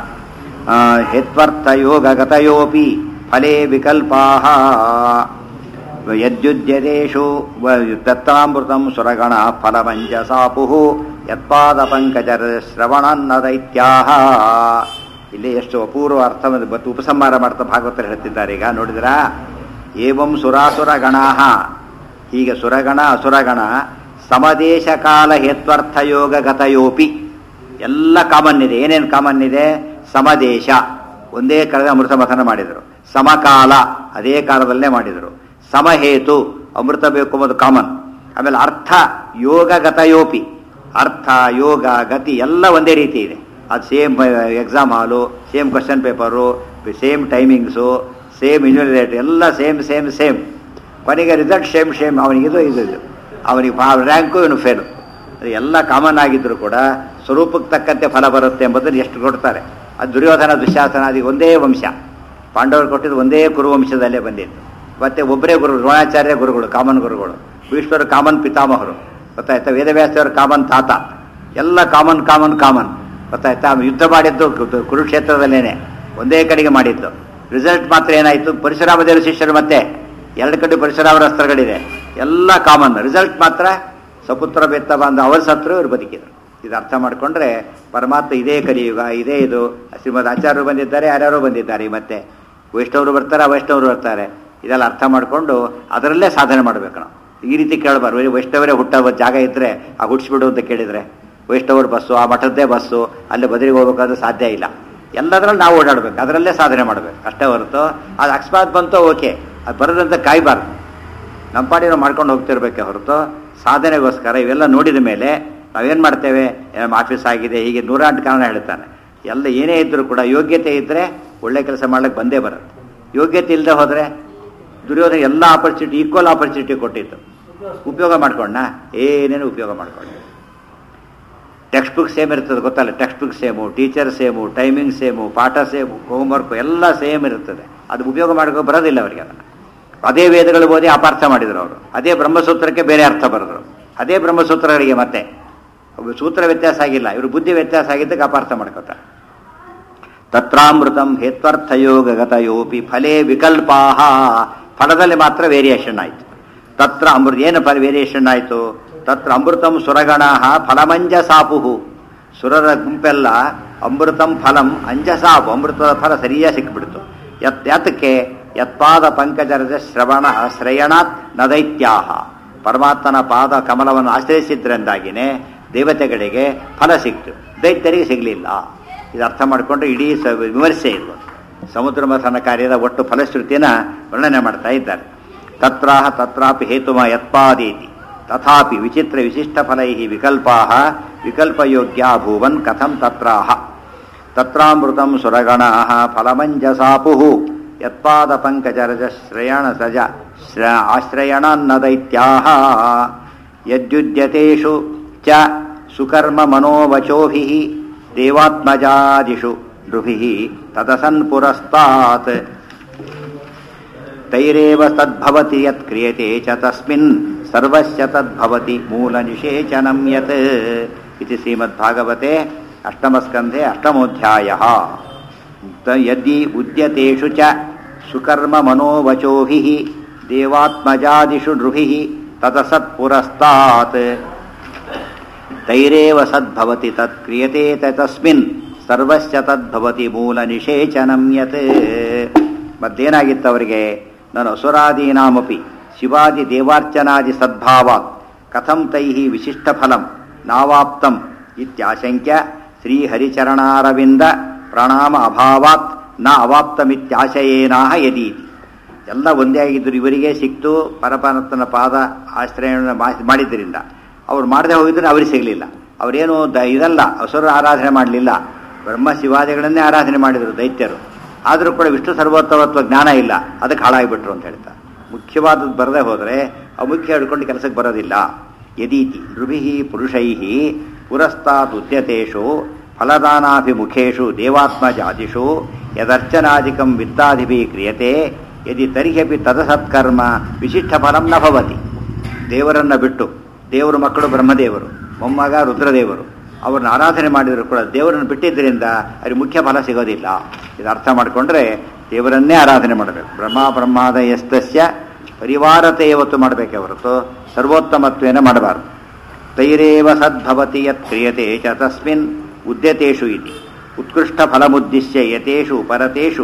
ಹೆತ್ವರ್ಥಯೋಗಗತಯೋಪಿ ಫಲೇ ವಿಕಲ್ಪಾಃ ಯದ್ಯುದ್ಯದೇಶು ದತ್ತಾಮೃತಂ ಸುರಗಣ ಫಲಮಂಜಸಾಪುಃ ಯತ್ಪಾದ ಪಂಕಜರ ಶ್ರವಣನ್ನ ದೈತ್ಯಾಹ ಇಲ್ಲಿ ಎಷ್ಟು ಅಪೂರ್ವ ಅರ್ಥ ಮತ್ತು ಉಪಸಂಹಾರ ಮಾಡ್ತಾ ಭಾಗವತರು ಹೇಳ್ತಿದ್ದಾರೆ ಈಗ ನೋಡಿದ್ರಾ ಏವಂ ಸುರಾಸುರ ಗಣಾಹ ಹೀಗೆ ಸುರಗಣ ಅಸುರಗಣ ಸಮದೇಶ ಕಾಲ ಹೇತ್ವರ್ಥ ಯೋಗ ಗತಯೋಪಿ ಎಲ್ಲ ಕಾಮನ್ ಇದೆ ಏನೇನು ಕಾಮನ್ ಇದೆ ಸಮದೇಶ ಒಂದೇ ಕಾಲದ ಅಮೃತ ಮಥನ ಮಾಡಿದರು ಸಮಕಾಲ ಅದೇ ಕಾಲದಲ್ಲೇ ಮಾಡಿದರು ಸಮಹೇತು ಅಮೃತ ಬೇಕು ಅನ್ನೋದು ಕಾಮನ್ ಆಮೇಲೆ ಅರ್ಥ ಯೋಗ ಗತಯೋಪಿ ಅರ್ಥ ಯೋಗ ಗತಿ ಎಲ್ಲ ಒಂದೇ ರೀತಿ ಇದೆ ಅದು same exam hall same question paper same timings same invalidate ಎಲ್ಲ ಸೇಮ್ ಸೇಮ್ ಸೇಮ್ ಕೊನೆಗೆ ರಿಸಲ್ಟ್ ಸೇಮ್ ಸೇಮ್ ಅವನಿಗೆ ಇದು ಇದು ಇದು ಅವನಿಗೆ ರ್ಯಾಂಕು ಇವನು ಫೇಲು ಎಲ್ಲ ಕಾಮನ್ ಆಗಿದ್ರು ಕೂಡ ಸ್ವರೂಪಕ್ಕೆ ತಕ್ಕಂತೆ ಫಲ ಬರುತ್ತೆ ಎಂಬುದನ್ನು ಎಷ್ಟು ಕೊಡ್ತಾರೆ ಅದು ದುರ್ಯೋಧನ ದುಶ್ಯಾಸನಾದಿ ಒಂದೇ ವಂಶ ಪಾಂಡವರು ಕೊಟ್ಟಿದ್ದು ಒಂದೇ ಕುರುವಂಶದಲ್ಲೇ ಬಂದಿತ್ತು ಮತ್ತೆ ಒಬ್ಬರೇ ಗುರು ದ್ರೋಣಾಚಾರ್ಯ ಗುರುಗಳು ಕಾಮನ್ ಗುರುಗಳು ಭೀಷ್ಮರು ಕಾಮನ್ ಪಿತಾಮಹರು ಗೊತ್ತಾಯ್ತಾ ವೇದವ್ಯಾಸರು ಕಾಮನ್ ತಾತ ಎಲ್ಲ ಕಾಮನ್ ಕಾಮನ್ ಕಾಮನ್ ಗೊತ್ತಾಯ್ತಾ ಯುದ್ಧ ಮಾಡಿದ್ದು ಕು- ಕುರುಕ್ಷೇತ್ರದಲ್ಲೇನೆ ಒಂದೇ ಕಡೆಗೆ ಮಾಡಿದ್ದು ರಿಸಲ್ಟ್ ಮಾತ್ರ ಏನಾಯಿತು ಪರಶುರಾಮದೇವರು ಶಿಷ್ಯರು ಮತ್ತೆ ಎರಡು ಕಡೆ ಪರಶುರಾಮರ ಅಸ್ತ್ರಗಳಿದೆ ಎಲ್ಲ ಕಾಮನ್ ರಿಸಲ್ಟ್ ಮಾತ್ರ ಸಪುತ್ರ ಬೆತ್ತ ಬಂದ ಅವರು ಸತ್ರು ಇವರು ಬದುಕಿದ್ರು ಇದು ಅರ್ಥ ಮಾಡಿಕೊಂಡ್ರೆ ಪರಮಾತ್ಮ ಇದೇ ಕಲಿಯುಗ ಇದೇ ಇದು ಶ್ರೀಮದ್ ಆಚಾರ್ಯರು ಬಂದಿದ್ದಾರೆ ಯಾರ್ಯಾರೋ ಬಂದಿದ್ದಾರೆ ಈ ಮತ್ತೆ ವೈಷ್ಣವರು ಬರ್ತಾರೆ ವೈಷ್ಣವರು ಬರ್ತಾರೆ ಇದೆಲ್ಲ ಅರ್ಥ ಮಾಡಿಕೊಂಡು ಅದರಲ್ಲೇ ಸಾಧನೆ ಮಾಡಬೇಕು ನಾವು ಈ ರೀತಿ ಕೇಳಬಾರ್ದು ಬರೀ ವೈಷ್ಣವರೇ ಹುಟ್ಟೋ ಜಾಗ ಇದ್ದರೆ ಆ ಹುಟ್ಟಿಸ್ಬಿಡು ಅಂತ ಕೇಳಿದರೆ ವೈಷ್ಣವರು ಬಸ್ಸು ಆ ಮಠದ್ದೇ ಬಸ್ಸು ಅಲ್ಲಿ ಬದಲಿಗೆ ಹೋಗ್ಬೇಕಾದ್ರೆ ಸಾಧ್ಯ ಇಲ್ಲ ಎಲ್ಲದರಲ್ಲಿ ನಾವು ಓಡಾಡಬೇಕು ಅದರಲ್ಲೇ ಸಾಧನೆ ಮಾಡಬೇಕು ಅಷ್ಟೇ ಹೊರತು ಅದು ಅಕಸ್ಮಾತ್ ಬಂತು ಓಕೆ ಅದು ಬರೋದಂತ ಕಾಯ್ಬಾರ್ದು ನಮ್ಮ ಪಾಡಿ ನಾವು ಮಾಡ್ಕೊಂಡು ಹೋಗ್ತಿರ್ಬೇಕೆ ಹೊರತು ಸಾಧನೆಗೋಸ್ಕರ ಇವೆಲ್ಲ ನೋಡಿದ ಮೇಲೆ ನಾವೇನು ಮಾಡ್ತೇವೆ ನಮ್ಮ ಆಫೀಸ್ ಆಗಿದೆ ಹೀಗೆ ನೂರಾಂಟು ಕಾರಣ ಹೇಳ್ತಾನೆ ಎಲ್ಲ ಏನೇ ಇದ್ದರೂ ಕೂಡ ಯೋಗ್ಯತೆ ಇದ್ದರೆ ಒಳ್ಳೆ ಕೆಲಸ ಮಾಡ್ಲಿಕ್ಕೆ ಬಂದೇ ಬರುತ್ತೆ ಯೋಗ್ಯತೆ ಇಲ್ಲದೆ ಹೋದರೆ ದುರ್ಯೋಧನ ಎಲ್ಲ ಆಪರ್ಚುನಿಟಿ ಈಕ್ವಲ್ ಆಪರ್ಚುನಿಟಿ ಕೊಟ್ಟಿತ್ತು ಉಪಯೋಗ ಮಾಡ್ಕೊಂಡ ಏನೇನು ಉಪಯೋಗ ಮಾಡ್ಕೊಂಡ ಟೆಕ್ಸ್ಟ್ ಬುಕ್ ಸೇಮ್ ಇರ್ತದೆ ಗೊತ್ತಲ್ಲ text book same teacher same timing same ಪಾಠ ಸೇಮು ಹೋಮ್ವರ್ಕ್ ಎಲ್ಲ ಸೇಮ್ ಇರ್ತದೆ ಅದು ಉಪಯೋಗ ಮಾಡ್ಕೊ ಬರೋದಿಲ್ಲ ಅವರಿಗೆ ಅದನ್ನು ಅದೇ ವೇದಗಳು ಓದಿ ಅಪಾರ್ಥ ಮಾಡಿದ್ರು ಅವರು ಅದೇ ಬ್ರಹ್ಮಸೂತ್ರಕ್ಕೆ ಬೇರೆ ಅರ್ಥ ಬರೆದ್ರು ಅದೇ ಬ್ರಹ್ಮಸೂತ್ರಗಳಿಗೆ ಮತ್ತೆ ಅವು ಸೂತ್ರ ವ್ಯತ್ಯಾಸ ಆಗಿಲ್ಲ ಇವರು ಬುದ್ಧಿ ವ್ಯತ್ಯಾಸ ಆಗಿದ್ದಕ್ಕೆ ಅಪಾರ್ಥ ಮಾಡ್ಕೋತಾರೆ ತತ್ರಾಮೃತಂ ಹೇತ್ವರ್ಥಯೋಗಗತಯೋಪಿ ಫಲೇ ವಿಕಲ್ಪಾಹ ಫಲದಲ್ಲಿ ಮಾತ್ರ ವೇರಿಯೇಷನ್ ಆಯಿತು ತತ್ರ ಅಮೃತ ಏನು ಫಲ ವೇರಿಯೇಷನ್ ಆಯಿತು ತತ್ರ ಅಮೃತಂ ಸುರಗಣ ಫಲಮಂಜಸಾಪುಹು ಸುರರ ಗುಂಪೆಲ್ಲ ಅಮೃತಂ ಫಲಂ ಅಂಜಸಾಪು ಅಮೃತದ ಫಲ ಸರಿಯಾಗಿ ಸಿಕ್ಬಿಡ್ತು ಯತ್ ಯಾತಕ್ಕೆ ಯತ್ಪಾದ ಪಂಕಜರದ ಶ್ರವಣ ಶ್ರಯಣಾತ್ ನದೈತ್ಯಾಹ ಪರಮಾತ್ಮನ ಪಾದ ಕಮಲವನ್ನು ಆಶ್ರಯಿಸಿದ್ರಿಂದಾಗಿನೇ ದೇವತೆಗಳಿಗೆ ಫಲ ಸಿಕ್ತು ದೈತ್ಯರಿಗೆ ಸಿಗಲಿಲ್ಲ ಇದು ಅರ್ಥ ಮಾಡಿಕೊಂಡ್ರೆ ಇಡೀ ಸ ವಿಮರ್ಶೆ ಇದು ಸಮುದ್ರ ಮಥನ ಕಾರ್ಯದ ಒಟ್ಟು ಫಲಶ್ರುತಿನ ವರ್ಣನೆ ಮಾಡ್ತಾ ಇದ್ದಾರೆ ತತ್ರಾಹ ತತ್ರಾಪಿ ಹೇತುಮ ಯತ್ಪಾದೀತಿ ತಥಾಪಿ ವಿಚಿತ್ರ ವಿಶಿಷ್ಟ ಫಲೈ ವಿಕಲ್ಪಾ ವಿಕಲ್ಪಯೋಗ್ಯ ಭೂವನ್ ಕಥಂ ತತ್ರಾಹ ತತ್ರಾಮೃತಂ ಸುರಗಣ ಫಲಮಂಜಸಾಪು ಯತ್ಪಾದ ಪಂಕಜರಜ ಶ್ರಯಣ ಸಜ ಶ್ರ ಆಶ್ರಯಣನ್ನ ದೈತ್ಯಾಹ ಯದ್ಯುದ್ಯತೇಷು ಚ ಸುಕರ್ಮ ಮನೋವಚೋಭಿ ದೇವಾತ್ಮಜಾದಿಷು ನೃಭಿಃ ತದಸನ್ ಪುರಸ್ತಾತ್ ತೈರೇವ ತದ್ಭವತಿ ಯತ್ ಕ್ರಿಯತೆ ಚ ತಸ್ಮಿನ್ ಸರ್ವಸ್ಯ ತದ್ಭವತಿ ಮೂಲ ನಿಷೇಚನಂ ಯತ್ ಇತಿ ಶ್ರೀಮದ್ಭಾಗವತೆ ಅಷ್ಟಮಸ್ಕಂಧೆ ಅಷ್ಟಮೋಧ್ಯಾಯ ಯದಿ ಉದ್ಯತೇಷು ಚ ಸುಕರ್ಮ ಮನೋವಚೋಭಿ ದೇವಾತ್ಮಜಾದಿಷು ನೃಭಿ ತತಸತ್ಪುರಸ್ತಾತ್ ತೈರೇವ ಸದ್ಭವತಿ ತತ್ ಕ್ರಿಯತೆ ತಸ್ಮಿನ್ ಸರ್ವಸ್ಯ ತದ್ಭವತಿ ಮೂಲ ನಿಷೇಚನಂ ಯತ್ ಮತ್ತೇನಾಗಿತ್ತು ಅವರಿಗೆ ನಾನು ಅಸುರಾದೀನಾಮಪಿ ಶಿವಾದಿ ದೇವಾರ್ಚನಾದಿ ಸದ್ಭಾವಾತ್ ಕಥಂ ತೈಃ ವಿಶಿಷ್ಟ ಫಲಂ ನಾವಾಪ್ತಂ ಇತ್ಯಾಶಂಕ್ಯ ಶ್ರೀಹರಿಚರಣಾರವಿಂದ ಪ್ರಣಾಮ ಅಭಾವಾತ್ ನ ಅವಾಪ್ತಮಿತ್ಯಾಶಯೇನಾಹ ಯದೀತಿ ಎಲ್ಲ ಒಂದೇ ಆಗಿದ್ದರು ಇವರಿಗೆ ಸಿಕ್ತು ಪರಪರತನ ಪಾದ ಆಶ್ರಯವನ್ನು ಮಾ- ಮಾಡಿದ್ದರಿಂದ ಅವ್ರು ಮಾಡದೆ ಹೋಗಿದ್ರೆ ಅವರಿಗೆ ಸಿಗಲಿಲ್ಲ ಅವರೇನು ದ ಇದಲ್ಲ ಅಸುರ ಆರಾಧನೆ ಮಾಡಲಿಲ್ಲ ಬ್ರಹ್ಮ ಶಿವಾದಿಗಳನ್ನೇ ಆರಾಧನೆ ಮಾಡಿದರು ದೈತ್ಯರು ಆದರೂ ಕೂಡ ವಿಷ್ಣು ಸರ್ವೋತ್ತಮತ್ವ ಜ್ಞಾನ ಇಲ್ಲ ಅದಕ್ಕೆ ಹಾಳಾಗಿಬಿಟ್ರು ಅಂತ ಹೇಳ್ತಾರೆ ಮುಖ್ಯವಾದದ್ದು ಬರದೇ ಹೋದರೆ ಅಮುಖ್ಯ ಹಿಡ್ಕೊಂಡು ಕೆಲಸಕ್ಕೆ ಬರೋದಿಲ್ಲ ಯದೀತಿ ನೃಭಿ ಪುರುಷೈ ಪುರಸ್ತಾತ್ ಉದ್ಯತೇಷು ಫಲದಾನಾಭಿಮುಖೇಷು ದೇವಾತ್ಮಜಾದಿಷು ಯದರ್ಚನಾದಿಕಂ ವಿತ್ತಾದಿಭಿ ಕ್ರಿಯತೆ ಯದಿ ತರ್ಹ್ಯಪಿ ತದಸತ್ಕರ್ಮ ವಿಶಿಷ್ಟ ಫಲಂ ನ ಭವತಿ ದೇವರನ್ನ ಬಿಟ್ಟು ದೇವರು ಮಕ್ಕಳು ಬ್ರಹ್ಮದೇವರು ಮೊಮ್ಮಗ ರುದ್ರದೇವರು ಅವ್ರನ್ನ ಆರಾಧನೆ ಮಾಡಿದ್ರು ಕೂಡ ದೇವರನ್ನು ಬಿಟ್ಟಿದ್ದರಿಂದ ಅವ್ರಿಗೆ ಮುಖ್ಯ ಫಲ ಸಿಗೋದಿಲ್ಲ ಇದು ಅರ್ಥ ಮಾಡಿಕೊಂಡ್ರೆ ದೇವರನ್ನೇ ಆರಾಧನೆ ಮಾಡಬೇಕು ಬ್ರಹ್ಮ ಬ್ರಹ್ಮಾದ ಎಸ್ತಸ್ಯ ಪರಿವಾರತೆ ಯಾವತ್ತು ಮಾಡಬೇಕೆ ಹೊರತು ಸರ್ವೋತ್ತಮತ್ವೇನ ಮಾಡಬಾರದು ತೈರೇವ ಸದ್ಭವತಿ ಯತ್ ಕ್ರಿಯತೆ ಚ ತಸ್ಮಿನ್ ಉದ್ಯತೇಷು ಇತಿ ಉತ್ಕೃಷ್ಟ ಫಲಮುದ್ದಿಶ್ಯ ಯತೇಷು ಪರತೇಷು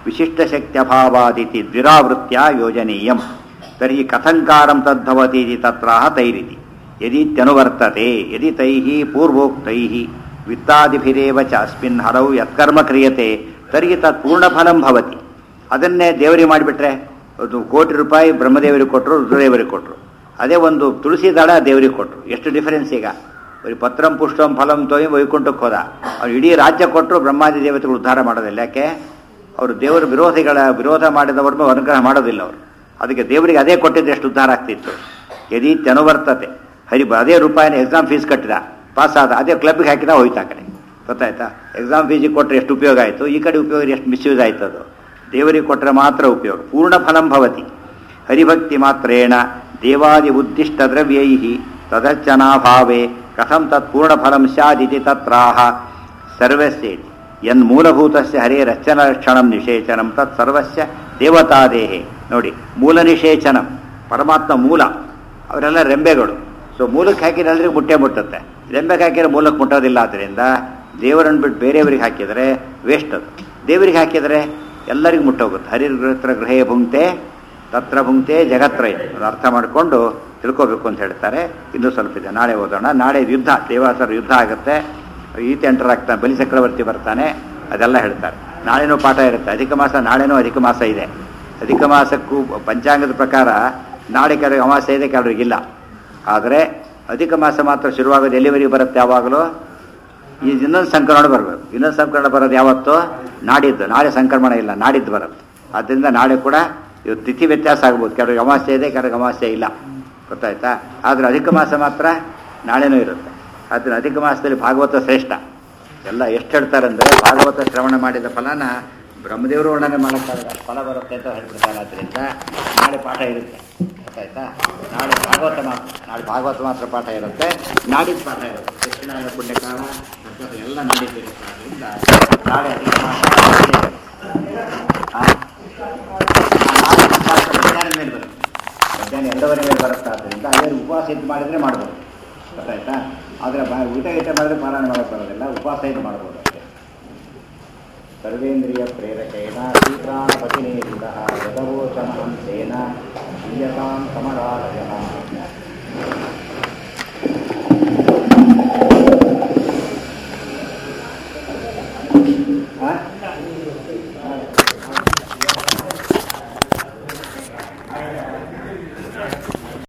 ವಿಶಿಷ್ಟಶಕ್ತ್ಯಭಾವಾದಿತಿ ದ್ವಿರಾವೃತ್ಯ ಯೋಜನೀಯಂ ತರ್ಹಿ ಕಥಂಕಾರಂ ತದ್ಭವತಿ ಇತಿ ತತ್ರಾಹ ತೈರಿತಿ ಯದಿತ್ಯನುವರ್ತತೆ ಯದಿ ತೈಃ ಪೂರ್ವೋಕ್ತೈಃ ವಿತ್ತಾದಿಭಿರೇವ ಚ ಅಸ್ಮಿನ್ ಹರೌ ಯತ್ಕರ್ಮ ಕ್ರಿಯತೆ ತರ್ಹಿ ತತ್ ಪೂರ್ಣಫಲಂ ಭವತಿ ಅದನ್ನೇ ದೇವರಿಗೆ ಮಾಡಿಬಿಟ್ರೆ ಅದು ಕೋಟಿ ರೂಪಾಯಿ ಬ್ರಹ್ಮದೇವರಿಗೆ ಕೊಟ್ಟರು ರುದ್ರದೇವರಿಗೆ ಕೊಟ್ಟರು ಅದೇ ಒಂದು ತುಳಸಿ ದಳ ದೇವರಿಗೆ ಕೊಟ್ಟರು ಎಷ್ಟು ಡಿಫರೆನ್ಸ್ ಈಗ ಬರೀ ಪತ್ರಂ ಪುಷ್ಟಂ ಫಲಂ ತೊಯ್ ವೈಕುಂಠಕ್ಕೆ ಹೋದ ಅವ್ರು ಇಡೀ ರಾಜ್ಯ ಕೊಟ್ಟರು ಬ್ರಹ್ಮಾದಿ ದೇವತೆಗಳು ಉದ್ಧಾರ ಮಾಡೋದಿಲ್ಲ ಯಾಕೆ ಅವರು ದೇವರ ವಿರೋಧಿಗಳ ವಿರೋಧ ಮಾಡಿದವ್ರನ್ನ ಅನುಗ್ರಹ ಮಾಡೋದಿಲ್ಲ ಅವರು ಅದಕ್ಕೆ ದೇವರಿಗೆ ಅದೇ ಕೊಟ್ಟಿದ್ದು ಎಷ್ಟು ಉದ್ಧಾರ ಆಗ್ತಿತ್ತು ಯದೀತ್ಯನುವರ್ತತೆ ಹರಿ ಅದೇ ರೂಪಾಯಿನ ಎಕ್ಸಾಮ್ ಫೀಸ್ ಕಟ್ಟಿದ ಪಾಸ್ ಆದ ಅದೇ ಕ್ಲಬ್ಗೆ ಹಾಕಿದ ಹೋಯ್ತು ಆ ಕಡೆ ಗೊತ್ತಾಯ್ತಾ ಎಕ್ಸಾಮ್ ಫೀಸಿಗೆ ಕೊಟ್ಟರೆ ಎಷ್ಟು ಉಪಯೋಗ ಆಯಿತು ಈ ಕಡೆ ಉಪಯೋಗ ಎಷ್ಟು ಮಿಸ್ಯೂಸ್ ಆಯ್ತು ಅದು ದೇವರಿಗೆ ಕೊಟ್ಟರೆ ಮಾತ್ರ ಉಪಯೋಗ ಪೂರ್ಣ ಫಲಂ ಭವತಿ ಹರಿಭಕ್ತಿ ಮಾತ್ರೇಣ ದೇವಾದಿ ಉದ್ದಿಷ್ಟ ದ್ರವ್ಯೈ ತದರ್ಚನಾಭಾವೇ ಕಥಂ ತತ್ ಪೂರ್ಣಫಲಂ ಸ್ಯಾದಿತಿ ತತ್ರಾಹ ಸರ್ವಸ್ಯೇತಿ ಯನ್ಮೂಲಭೂತಸ್ಯ ಹರೇರಚನ ಲಕ್ಷಣಂ ನಿಷೇಚನಂ ತತ್ ಸರ್ವಸ್ಯ ದೇವತಾದೇಹೆ ನೋಡಿ ಮೂಲ ನಿಷೇಚನಂ ಪರಮಾತ್ಮ ಮೂಲ ಅವರೆಲ್ಲ ರೆಂಬೆಗಳು ಸೊ ಮೂಲಕ್ಕೆ ಹಾಕಿದ್ರೆ ಎಲ್ರಿಗೂ ಮುಟ್ಟೆ ಮುಟ್ಟುತ್ತೆ ರೆಂಬೆಗೆ ಹಾಕಿದ್ರೆ ಮೂಲಕ್ಕೆ ಮುಟ್ಟೋದಿಲ್ಲ ಆದ್ದರಿಂದ ದೇವರನ್ನು ಬಿಟ್ಟು ಬೇರೆಯವರಿಗೆ ಹಾಕಿದರೆ ವೇಸ್ಟ್ ಅದು ದೇವರಿಗೆ ಹಾಕಿದರೆ ಎಲ್ಲರಿಗೂ ಮುಟ್ಟೋಗುತ್ತೆ ಹರಿರ್ಗೃತ್ರ ಗೃಹೇ ಭುಂಕ್ತೆ ತತ್ರ ಭುಂಕ್ತೆ ಜಗತ್ರಯ ಅದನ್ನ ಅರ್ಥ ಮಾಡಿಕೊಂಡು ತಿಳ್ಕೋಬೇಕು ಅಂತ ಹೇಳ್ತಾರೆ ಇನ್ನೂ ಸ್ವಲ್ಪ ಇದೆ ನಾಳೆ ಓದೋಣ ನಾಳೆ ಯುದ್ಧ ದೇವಾಸರ ಯುದ್ಧ ಆಗುತ್ತೆ ಈತ ಎಂಟರ್ ಆಗ್ತಾನೆ ಬಲಿ ಚಕ್ರವರ್ತಿ ಬರ್ತಾನೆ ಅದೆಲ್ಲ ಹೇಳ್ತಾರೆ ನಾಳೆನೂ ಪಾಠ ಇರುತ್ತೆ ಅಧಿಕ ಮಾಸ ನಾಳೆನೂ ಅಧಿಕ ಮಾಸ ಇದೆ ಅಧಿಕ ಮಾಸಕ್ಕೂ ಪಂಚಾಂಗದ ಪ್ರಕಾರ ನಾಳೆ ಕೆಲವು ಅಮಾವಾಸ್ಯೆ ಇದೆ ಕೆಲವರಿಗಿಲ್ಲ ಆದರೆ ಅಧಿಕ ಮಾಸ ಮಾತ್ರ ಶುರುವಾಗೋದು ಎಲ್ಲಿವರೆಗೆ ಬರುತ್ತೆ ಯಾವಾಗಲೂ ಈ ಇನ್ನೊಂದು ಸಂಕ್ರಮಣ ಬರಬೇಕು ಇನ್ನೊಂದು ಸಂಕ್ರಮಣ ಬರೋದು ಯಾವತ್ತು ನಾಡಿದ್ದು ನಾಳೆ ಸಂಕ್ರಮಣ ಇಲ್ಲ ನಾಡಿದ್ದು ಬರುತ್ತೆ ಆದ್ದರಿಂದ ನಾಳೆ ಕೂಡ ಇವತ್ತು ತಿಥಿ ವ್ಯತ್ಯಾಸ ಆಗ್ಬೋದು ಕೆಲವ್ರಿಗೆ ಅಮಾವಾಸ್ಯೆ ಇದೆ ಕೆಲವ್ರಿಗೆ ಅಮಾವಾಸ್ಯೆ ಇಲ್ಲ ಗೊತ್ತಾಯ್ತಾ ಆದರೆ ಅಧಿಕ ಮಾಸ ಮಾತ್ರ ನಾಳೆನೂ ಇರುತ್ತೆ ಆದ್ದರಿಂದ ಅಧಿಕ ಮಾಸದಲ್ಲಿ ಭಾಗವತ ಶ್ರೇಷ್ಠ ಎಲ್ಲ ಎಷ್ಟು ಹೇಳ್ತಾರೆ ಅಂದರೆ ಭಾಗವತ ಶ್ರವಣ ಮಾಡಿದ ಫಲನ ಬ್ರಹ್ಮದೇವರು ವರ್ಣನೆ ಮಾಡೋಕ್ಕಾಗಲ್ಲ ಫಲ ಬರುತ್ತೆ ಅಂತ ಹೇಳ್ಬಿಡ್ತಾರೆ ಆದ್ದರಿಂದ ನಾಳೆ ಪಾಠ ಇರುತ್ತೆ ಗೊತ್ತಾಯ್ತಾ ನಾಳೆ ಭಾಗವತ ಮಾತ್ರ ನಾಳೆ ಭಾಗವತ ಮಾತ್ರ ಪಾಠ ಇರುತ್ತೆ ನಾಡಿದ್ದು ಪಾಠ ಇರುತ್ತೆ ದಕ್ಷಿಣಾಯನ ಪುಣ್ಯಕಾಲ ನಕ್ಷತ್ರ ಎಲ್ಲ ನಾಡಿದ್ದು ಇರುತ್ತೆ ಆದ್ದರಿಂದ ನಾಳೆ ಅಧಿಕ ಮಾಸ ಆ? ಆ, ನಾಳೆ ಉಪವಾಸ ಮಧ್ಯಾಹ್ನ ಮೇಲೆ ಬರುತ್ತೆ ಮಧ್ಯಾಹ್ನ ಎರಡೂವರೆ ಮೇಲೆ ಬರುತ್ತೆ ಆದ್ದರಿಂದ ಅದೇ ಉಪವಾಸ ಇದು ಮಾಡಿದರೆ ಮಾಡ್ಬೋದು ಗೊತ್ತಾಯ್ತಾ ಆದರೆ ಬಾ ಊಟ ಗೀಟ ಮಾಡಿದ್ರೆ ಪಾರಾಯಣ ಮಾಡೋಕ್ಕೆ ಬರೋದಿಲ್ಲ ಉಪವಾಸ ಇದು ಮಾಡ್ಬೋದು ಅಷ್ಟೇ ಸರ್ವೇಂದ್ರಿಯ ಪ್ರೇರಕೇಣ ಶ್ರೀಪ್ರಾಣಪತಿನೇರಿತ ಯದವೋಚನ ಹಂಸೇನ ಪ್ರಿಯತಾಂ ಸಮರಾಲಯ ಹಾಂ